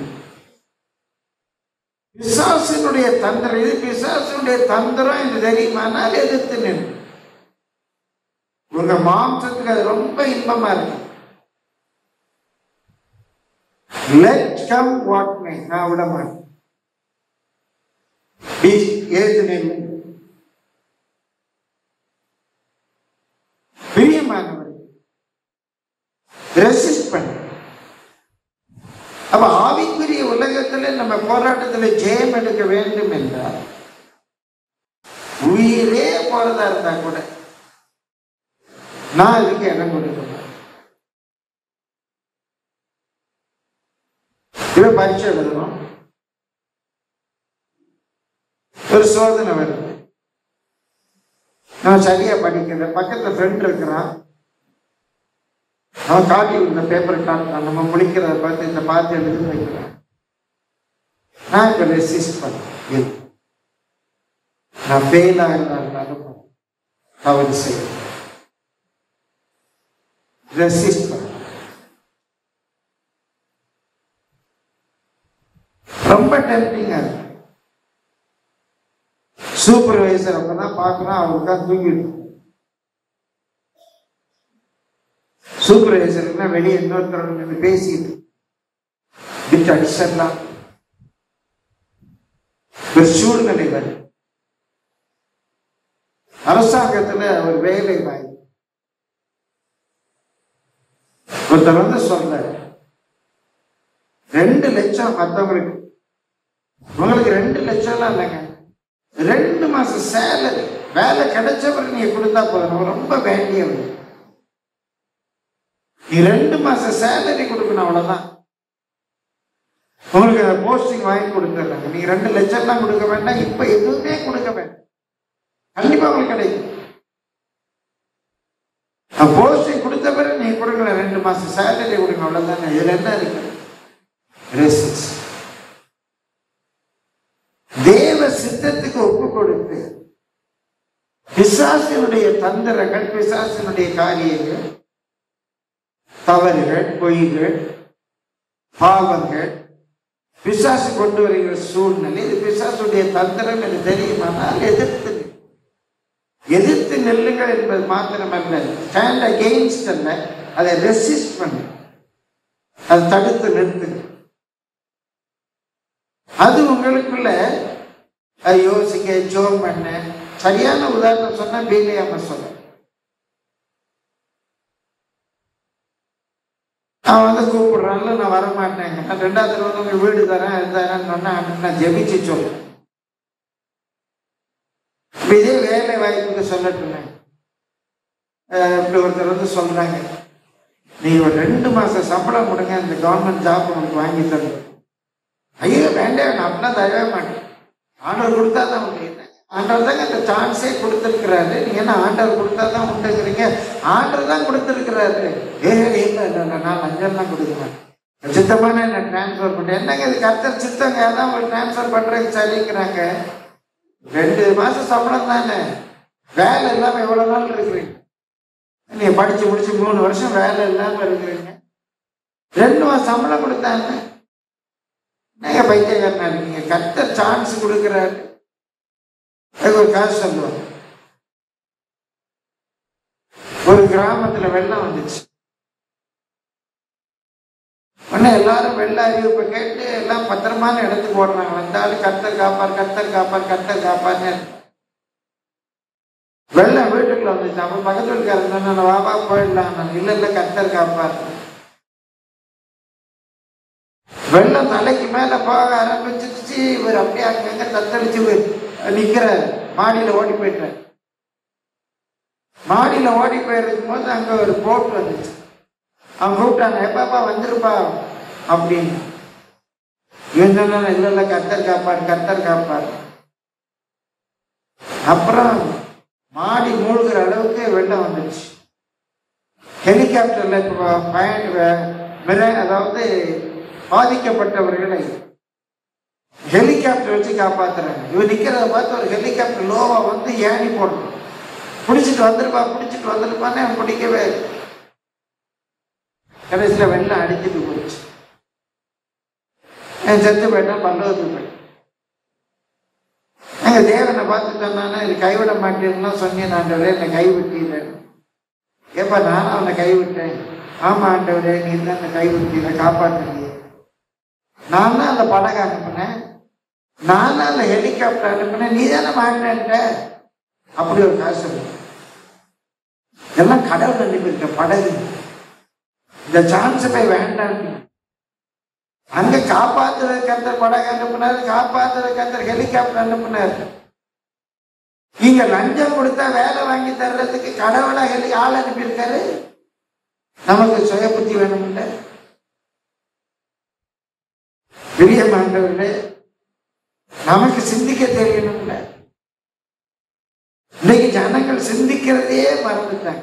பிசாசினுடைய தந்திரம் இது பிசாசினுடைய தந்திரம் என்று தெரியுமானால் எதிர்த்து நில் உங்க மாம்சத்துக்கு அது ரொம்ப இன்பமா இருக்கு லெட் கம் வாட் மே நான் விட மாட்டேன் Be- எழுந்து நில்லு பிரியமானவர் ரெசிஸ்ட் பண்ண அப்ப ஆவிக்குரிய உலகத்துல நம்ம போராட்டத்துல ஜெயம் எடுக்க வேண்டும் என்றால் உயிரே போறதா இருந்தா கூட நான் இதுக்கு இடம் கொடுக்கணும் இவ பரீட்சை எழுதணும் ஒரு சோதனை வருது நான் சரியா படிக்கல பக்கத்துல ஃப்ரெண்ட் இருக்கிறான் அவன் காட்டி இந்த பேப்பர் காட்டுறான் நம்ம முடிக்கிறத பார்த்து இந்த பார்த்து எழுதி வைக்கிறான் நான் இப்ப ரெசிஸ்ட் பண்ணேன் நான் ஃபெயில் ஆகிறதாலும் தவறு செய்ய ரெசிஸ்ட் பண்ண ரொம்ப டெம்டிங்கா இருக்கு சூப்பர்வைசர் அப்பதான் பார்க்கணும் அவர் உட்காந்து தூங்கிட்டு சூப்பர்வைசர்னா வெளியே இன்னொருத்தரோட நின்று பேசிட்டு பிட் அடிச்சிடலாம் ஒரு சூழ்நிலை வரும் அரசாங்கத்துல ஒரு வேலை வாய்ப்பு ஒருத்தர் வந்து சொல்றாரு ரெண்டு லட்சம் மற்றவங்களுக்கு உங்களுக்கு ரெண்டு லட்சம்லாம் இல்லைங்க ரெண்டு மாசம் சேலரி வேலை கிடைச்சவருக்கு நீங்க கொடுத்தா போதும் நம்ம ரொம்ப வேண்டியவர் நீ ரெண்டு மாசம் சேலரி கொடுக்கணும் அவ்வளவுதான் உங்களுக்கு அந்த போஸ்டிங் வாங்கி கொடுத்துட்றாங்க நீங்க ரெண்டு லட்சம்லாம் கொடுக்க வேண்டாம் இப்ப எதுவுமே கொடுக்க வேண்டாம் கண்டிப்பா உங்களுக்கு கிடைக்கும் போஸ்டிங் கொடுத்த பிறகு நீங்க கொடுக்கல ரெண்டு மாசம் சேலரி கொடுங்க அவ்வளவுதானே இதுல என்ன இருக்கு ரெசிஸ் தேவ சித்தத்துக்கு ஒப்பு கொடுத்து பிசாசினுடைய தந்திரங்கள் பிசாசினுடைய காரியங்கள் தவறுகள் பொய்கள் பாவங்கள் பிசாசு கொண்டு வருகிற சூழ்நிலை இது பிசாசுடைய தந்திரம் என்று தெரியுமானால் எதிர்த்து நில். எதிர்த்து நெல்லுங்கள் என்பது மாத்திரமல்ல ஸ்டாண்ட் அகெயின்ஸ்ட் அல்ல அதை ரெசிஸ்ட் பண்ணு அதை தடுத்து நிறுத்துங்க அது உங்களுக்குள்ள அது யோசிக்க ஜோம் பண்ண சரியான உதாரணம் சொன்னா பீலியாம சொல்ல அவன் வந்து கூப்பிடுறான்ல நான் வர மாட்டேங்க நான் ரெண்டாவது தடவை வந்து உங்களுக்கு வீடு தரேன் அது தரேன்னு சொன்னா அப்படின்னு நான் ஜெபிச்சு சொல்றேன் இப்ப இதே வேலை வாய்ப்புக்கு சொல்லட்டுமே அஹ் இப்படி ஒருத்தர் வந்து சொல்றாங்க நீங்க ஒரு ரெண்டு மாசம் சம்பளம் கொடுங்க இந்த கவர்மெண்ட் ஜாப் உங்களுக்கு வாங்கி தரணும் ஐயோ வேண்டாம் நான் அப்படிலாம் தரவே மாட்டேன் ஆண்டவர் கொடுத்தா தான் உண்டு என்ன ஆண்டவர் தாங்க இந்த சான்ஸே கொடுத்துருக்கிறாரு நீங்க என்ன ஆண்டவர் கொடுத்தா தான் உண்டுங்கிறீங்க ஆண்டவர் தான் கொடுத்துருக்கிறாரு ஏ இல்லை இல்லை இல்லை நான் லஞ்சம்லாம் கொடுக்க மாட்டேன் சித்தமான என்ன டிரான்ஸ்ஃபர் பண்ணேன் என்னங்க இது கர்த்தர் சித்தங்க அதான் உங்களுக்கு டிரான்ஸ்ஃபர் பண்றதுக்கு சரிங்கிறாங்க ரெண்டு மாசம் சம்பளம் தானே வேலை இல்லாம எவ்வளவு நாள் இருக்கிறீங்க நீங்க படிச்சு முடிச்சு மூணு வருஷம் வேலை இல்லாம இருக்கிறீங்க ரெண்டு மாசம் சம்பளம் கொடுத்தாங்க நீங்க பைத்தியக்காரனா இருக்கீங்க கர்த்தர் சான்ஸ் கொடுக்குறாரு அதுக்கு ஒரு காசு சொல்லுவாங்க ஒரு கிராமத்துல வெள்ளம் வந்துச்சு உடனே எல்லாரும் வெள்ள அறிவிப்பை கேட்டு எல்லாம் பத்திரமான இடத்துக்கு ஓடுறாங்க வந்தாலும் கர்த்தர் காப்பார் கர்த்தர் காப்பார் கர்த்தர் காப்பார்னு வெள்ளம் வீட்டுக்குள்ள வந்துச்சு அப்ப பக்கத்து வீட்டுக்காரர் சொன்னா வாபா போயிடலாம் நான் இல்ல இல்ல கர்த்தர் காப்பார் வெள்ளம் தலைக்கு மேல போக ஆரம்பிச்சிருச்சு இவர் அப்படியே அங்கங்க தத்தளிச்சு போய் நிக்கிறாரு மாடியில ஓடி போயிட்டார் மாடியில ஓடி போயிருக்கும் போது அங்க ஒரு போட் வந்துச்சு அவன் கூப்பிட்டாங்க எப்பாப்பா வந்துருப்பா அப்படின்னு இவன் சொன்னா இல்ல இல்ல கத்தர் காப்பார் கத்தர் காப்பார் அப்புறம் மாடி மூழ்கிற அளவுக்கு வெள்ளம் வந்துச்சு ஹெலிகாப்டர்ல இப்போ பயன் மிர அதாவது பாதிக்கப்பட்டவர்களை ஹெலிகாப்டர் வச்சு காப்பாத்துறாங்க இவன் நிக்கிறத பார்த்து ஒரு ஹெலிகாப்டர் லோவா வந்து ஏணி போடணும் பிடிச்சிட்டு வந்துருப்பா பிடிச்சிட்டு வந்துருப்பான்னு அவன் பிடிக்கவே இல்லை. கடைசியில் வெள்ளம் அடிச்சிட்டு போச்சு என் செத்து போயிட்டான் பல்லவத்துக்கு போயிட்டான் எங்க தேவனை பார்த்துட்டோம்னா இது கைவிட மாட்டேன்னா சொன்னேன் ஆண்டவரே என்னை கைவிட்டீங்க ஏப்பா நானும் அவனை கைவிட்டேன் ஆமா ஆண்டவரே நீ தான் என்னை கைவிட்டீங்க காப்பாற்றுறீங்க நான் தான் அந்த படகு அனுப்புனேன் நான் தான் அந்த ஹெலிகாப்டர் அனுப்புனேன் நீ தானே மாட்டேன்ட்ட அப்படி ஒரு காசு இருக்கு. எல்லாம் கடவுள் அனுப்பியிருக்க படகு இந்த சான்ஸ் போய் வேண்டாம் அங்க காப்பாத்துற கந்தர் படகு அனுப்புனார் காப்பாத்துற கந்தர் ஹெலிகாப்டர் அனுப்புனார் இங்க லஞ்சம் கொடுத்தா வேலை வாங்கி தர்றதுக்கு கடவுளா ஹெலி ஆள் அனுப்பியிருக்காரு நமக்கு சுய புத்தி வேணும்ல பிரியமாண்டவர்களே நமக்கு சிந்திக்க தெரியணும்ல இன்னைக்கு ஜனங்கள் சிந்திக்கிறதையே மறந்துட்டாங்க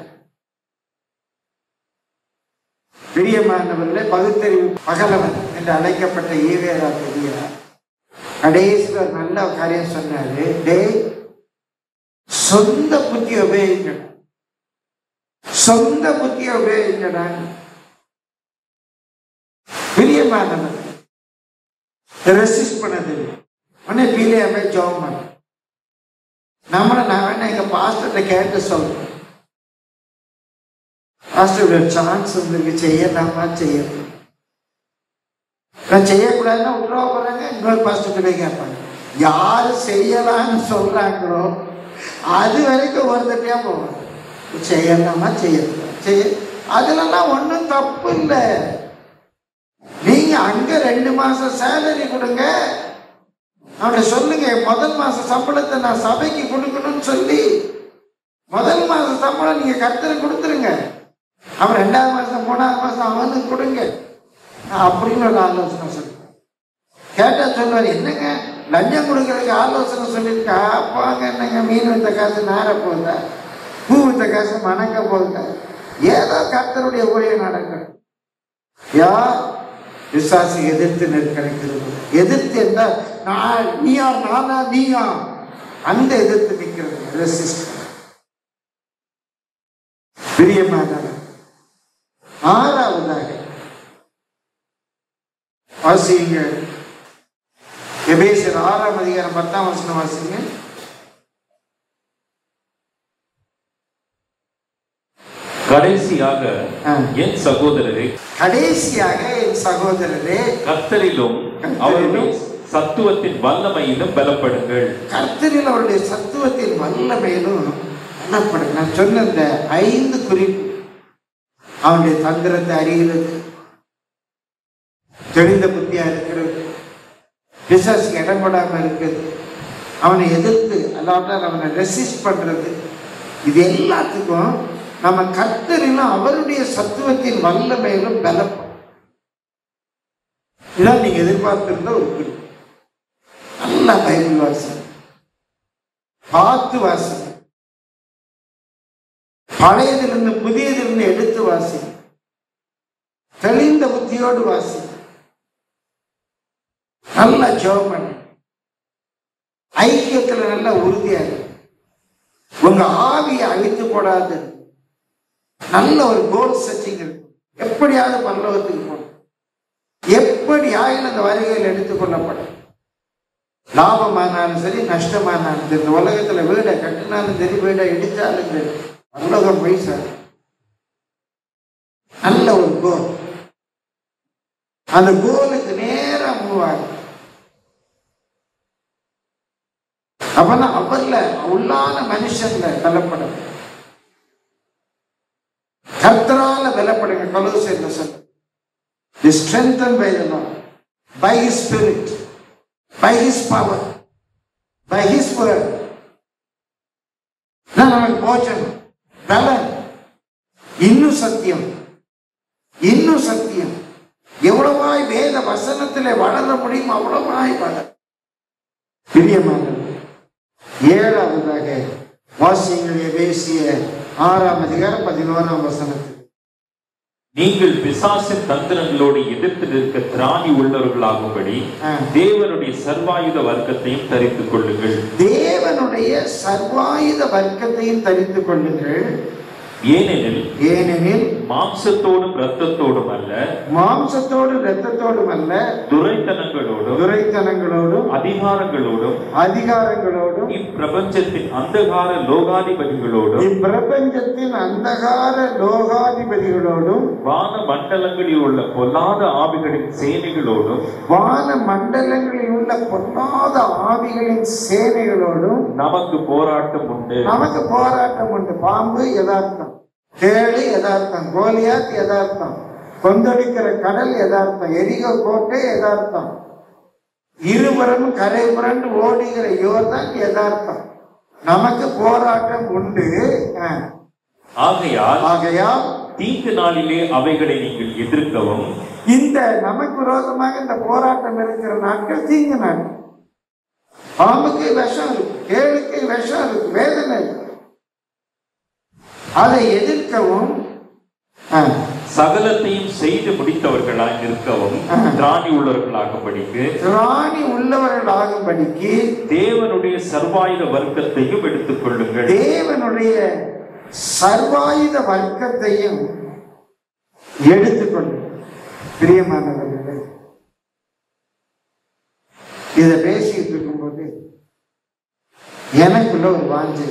பிரியமானவர்களே பகுத்தறிவு பகலவன் என்று அழைக்கப்பட்ட ஈவேரா பெரியார் கடைசியில் ஒரு நல்ல காரியம் சொன்னாரு டேய் சொந்த புத்தி உபயோகிக்கணும் சொந்த புத்தியை உபயோகிக்கடா பிரியமானவன் ரெசிஸ்ட் பண்ணது உடனே பீலியா போய் ஜோம் பண்ண நம்மளை நான் வேணா எங்க பாஸ்டர்கிட்ட கேட்டு சொல்றேன் பாஸ்டர் ஒரு சான்ஸ் உங்களுக்கு செய்யலாமா செய்யலாம் நான் செய்யக்கூடாதுன்னா விட்டுருவா போறாங்க இன்னொரு பாஸ்டர் போய் கேட்பாங்க யாரு செய்யலாம்னு சொல்றாங்களோ அது வரைக்கும் ஒரு தட்டியா போவாங்க செய்யலாமா செய்யலாம் செய்ய அதுலலாம் ஒன்றும் தப்பு இல்லை நீங்க அங்க ரெண்டு மாசம் சேலரி கொடுங்க அவனை சொல்லுங்க முதல் மாச சம்பளத்தை நான் சபைக்கு கொடுக்கணும்னு சொல்லி முதல் மாச சம்பளம் நீங்க கர்த்தரை கொடுத்துருங்க அவன் ரெண்டாவது மாசம் மூணாவது மாசம் அவனுக்கு கொடுங்க நான் அப்படின்னு ஒரு ஆலோசனை சொல்றேன் கேட்டா சொல்லுவார் என்னங்க லஞ்சம் கொடுக்கறதுக்கு ஆலோசனை சொல்லியிருக்கா அப்பாங்க என்னங்க மீன் வித்த காசு நார போகுதா பூ வித்த காசு மணங்க போகுதா ஏதோ கர்த்தருடைய ஊழியம் நடக்கும் யார் விசுவாசி எதிர்த்து நெருக்கடிக்கிறது எதிர்த்து என்றால் நான் நீயா நானா நீயா அந்த எதிர்த்து நிற்கிறது ரெசிஸ்ட் பிரியமான ஆறாவதாக வாசியுங்கள் எபேசியர் ஆறாம் அதிகாரம் பத்தாம் வசனம் வாசிங்க கடைசியாக ஆ. என் சகோதரரை கடைசியாக என் சகோதரரே கர்த்தரிலும் அவருடைய சத்துவத்தின் வல்லமையிலும் பலப்படுங்கள் கர்த்தரில் அவருடைய சத்துவத்தின் வல்லமையிலும் என்னப்படும் நான் சொன்ன இந்த ஐந்து குறிப்பு அவனுடைய தந்திரத்தை அறிகிறது தெளிந்த புத்தியா இருக்கிறது பிசாசுக்கு இடம் கொடாம இருக்குது அவனை எதிர்த்து அல்லாட்டால் அவனை ரெசிஸ்ட் பண்றது இது எல்லாத்துக்கும் நம்ம கர்த்தரிலும் அவருடைய சத்துவத்தின் வல்லமையிலும் பலப்படும் இதான் நீங்க எதிர்பார்த்திருந்த ஒரு குறிப்பு நல்லா பைபிள் வாசி பார்த்து வாசி பழையதிலிருந்து புதியதிலிருந்து எடுத்து வாசி தெளிந்த புத்தியோடு வாசி நல்லா ஜெபம் பண்ணு ஐக்கியத்துல நல்லா உறுதியா இரு உங்க ஆவியை அழித்து போடாது நல்ல ஒரு கோல் செட்டிங் இருக்கும் எப்படியாவது பல்லவத்துக்கு போகணும் எப்படி ஆயில் அந்த வருகையில் எடுத்துக்கொள்ளப்படும் லாபமானாலும் சரி நஷ்டமானாலும் சரி இந்த உலகத்துல வீடை கட்டினாலும் சரி வீடை இடிச்சாலும் சரி உலகம் போய் சார் நல்ல ஒரு கோல் அந்த கோலுக்கு நேரா மூவ் ஆகும் அப்பனா அவர்ல உள்ளான மனுஷன்ல பலப்படும் கர்த்தரால பலப்படுங்க கொலோசியர்ல சொல்ல the strengthen by the Lord by his spirit by his power by his word நமக்கு போச்சணும் பலன் இன்னும் சத்தியம் இன்னும் சத்தியம் எவ்வளவாய் வேத வசனத்திலே வளர முடியும் அவ்வளவாய் வளர பிரியமானது ஏழாவதாக வாசியங்களே பேசிய ஆறாம் அதிகாரம் பதினோராம் வசனத்தில் நீங்கள் பிசாசின் தந்திரங்களோடு எதிர்த்து நிற்க திராணி உள்ளவர்களாகும்படி ஆ. தேவனுடைய சர்வாயுத வர்க்கத்தையும் தரித்துக் கொள்ளுங்கள் தேவனுடைய சர்வாயுத வர்க்கத்தையும் தரித்துக் கொள்ளுங்கள் ஏனெனில் ஏனெனில் மாம்சத்தோடும் இரத்தத்தோடும் அல்ல மாம்சத்தோடு இரத்தத்தோடும் அல்ல துரைத்தனங்களோடும் துரைத்தனங்களோடும் அதிகாரங்களோடும் அதிகாரங்களோடும் இப்பிரபஞ்சத்தின் அந்தகார லோகாதிபதிகளோடும் இப்பிரபஞ்சத்தின் அந்தகார லோகாதிபதிகளோடும் வான மண்டலங்களில் உள்ள பொல்லாத ஆவிகளின் சேனைகளோடும் வான மண்டலங்களில் உள்ள பொல்லாத ஆவிகளின் சேனைகளோடும் நமக்கு போராட்டம் உண்டு நமக்கு போராட்டம் உண்டு பாம்பு யதார்த்தம் தேளி யதார்த்தம் கோலியாத் யதார்த்தம் கொந்தளிக்கிற கடல் யதார்த்தம் எரிகோ கோட்டை யதார்த்தம் இருபுறம் கரை புரண்டு ஓடுகிற யோர்தான் யதார்த்தம் நமக்கு போராட்டம் உண்டு ஆ. ஆகையால் ஆகையால் தீங்கு நாளிலே அவைகளை நீங்கள் எதிர்க்கவும் இந்த நமக்கு விரோதமாக இந்த போராட்டம் இருக்கிற நாட்கள் தீங்கு நாட்கள் பாம்புக்கு விஷம் இருக்கு கேளுக்கு விஷம் இருக்கு வேதனை இருக்கு அதை எதிர்க்கவும் ஆ, சகலத்தையும் செய்து முடித்தவர்களாய் நிற்கவும் ஆ. திராணி உள்ளவர்களாகும்படிக்கு திராணி உள்ளவர்களாகும்படிக்கு தேவனுடைய சர்வாயுத வர்க்கத்தையும் எடுத்துக் கொள்ளுங்கள் தேவனுடைய சர்வாயுத வர்க்கத்தையும் எடுத்துக்கொண்டு பிரியமானவர்களே இதை பேசிட்டு இருக்கும்போது எனக்குள்ள ஒரு வாஞ்சை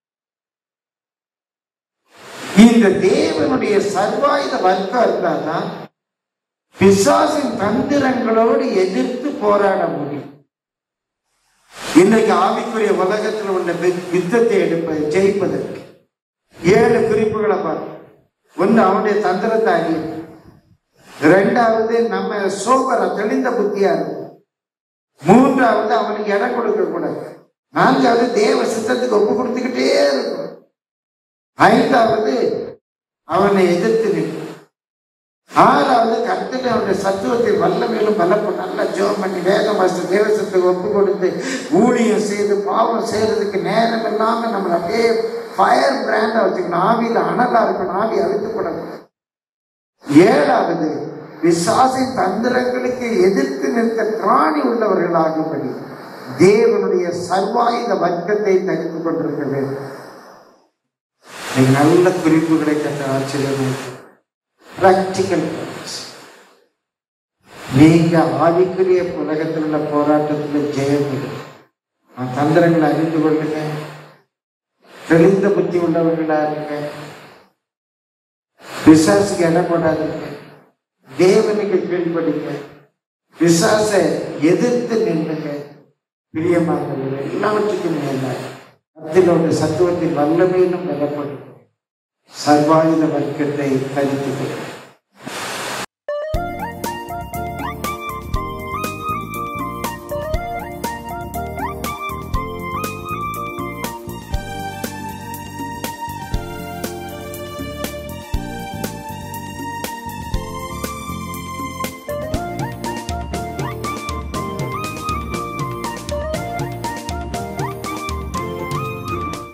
இந்த தேவனுடைய சர்வாயுத வர்க்கம் இருந்தாதான் பிசாசின் தந்திரங்களோடு எதிர்த்து போராட முடியும் இன்றைக்கு ஆவிக்குரிய உலகத்தில் உள்ள வி- யுத்தத்தை எடுப்பது ஜெயிப்பதற்கு ஏழு குறிப்புகளை பார்த்து ஒன்று அவனுடைய தந்திரத்தை அறியும் ரெண்டாவது நம்ம சோபர தெளிந்த புத்தியா இருக்கும் மூன்றாவது அவனுக்கு இடம் கொடுக்க கூடாது நான்காவது தேவ சித்தத்துக்கு ஒப்பு கொடுத்துக்கிட்டே இருக்கும் ஐந்தாவது அவனை எதிர்த்து நிற்கும் ஆறாவது கர்த்தனுடைய சத்துவத்தை வல்லமையிலும் பலப்ப நல்லா ஜோம் பண்ணி வேத மாஸ்டர் தேவசத்துக்கு ஒப்பு கொடுத்து ஊழியம் செய்து பாவம் செய்யறதுக்கு நேரம் இல்லாம நம்ம அப்படியே ஃபயர் பிராண்டா வச்சுக்கணும் ஆவியில அனலா இருக்கணும் ஆவி அழுத்தப்படணும் ஏழாவது விசாசின் தந்திரங்களுக்கு எதிர்த்து நிற்க திராணி உள்ளவர்களாகும்படி தேவனுடைய சர்வாயுத வர்க்கத்தை தரித்து கொண்டிருக்க வேண்டும் நீங்க நல்ல குறிப்புகளை கற்ற ஆச்சரியம் பிராக்டிக்கல் நீங்க ஆவிக்குரிய உலகத்தில் உள்ள போராட்டத்தில் ஜெயம் பெறும். நான் தந்திரங்களை அறிந்து கொள்ளுங்க தெளிந்த புத்தி உள்ளவர்களா இருங்க பிசாசுக்கு இடம் போடாதீங்க தேவனுக்கு கீழ்படிங்க பிசாசை எதிர்த்து நின்றுங்க பிரியமானவர்கள் எல்லாவற்றுக்கும் மேல கத்திலோட சத்துவத்தின் வல்லமையிலும் பலப்படும் சர்வாயுத வர்க்கத்தை தரித்துக் கொள்ளுங்கள்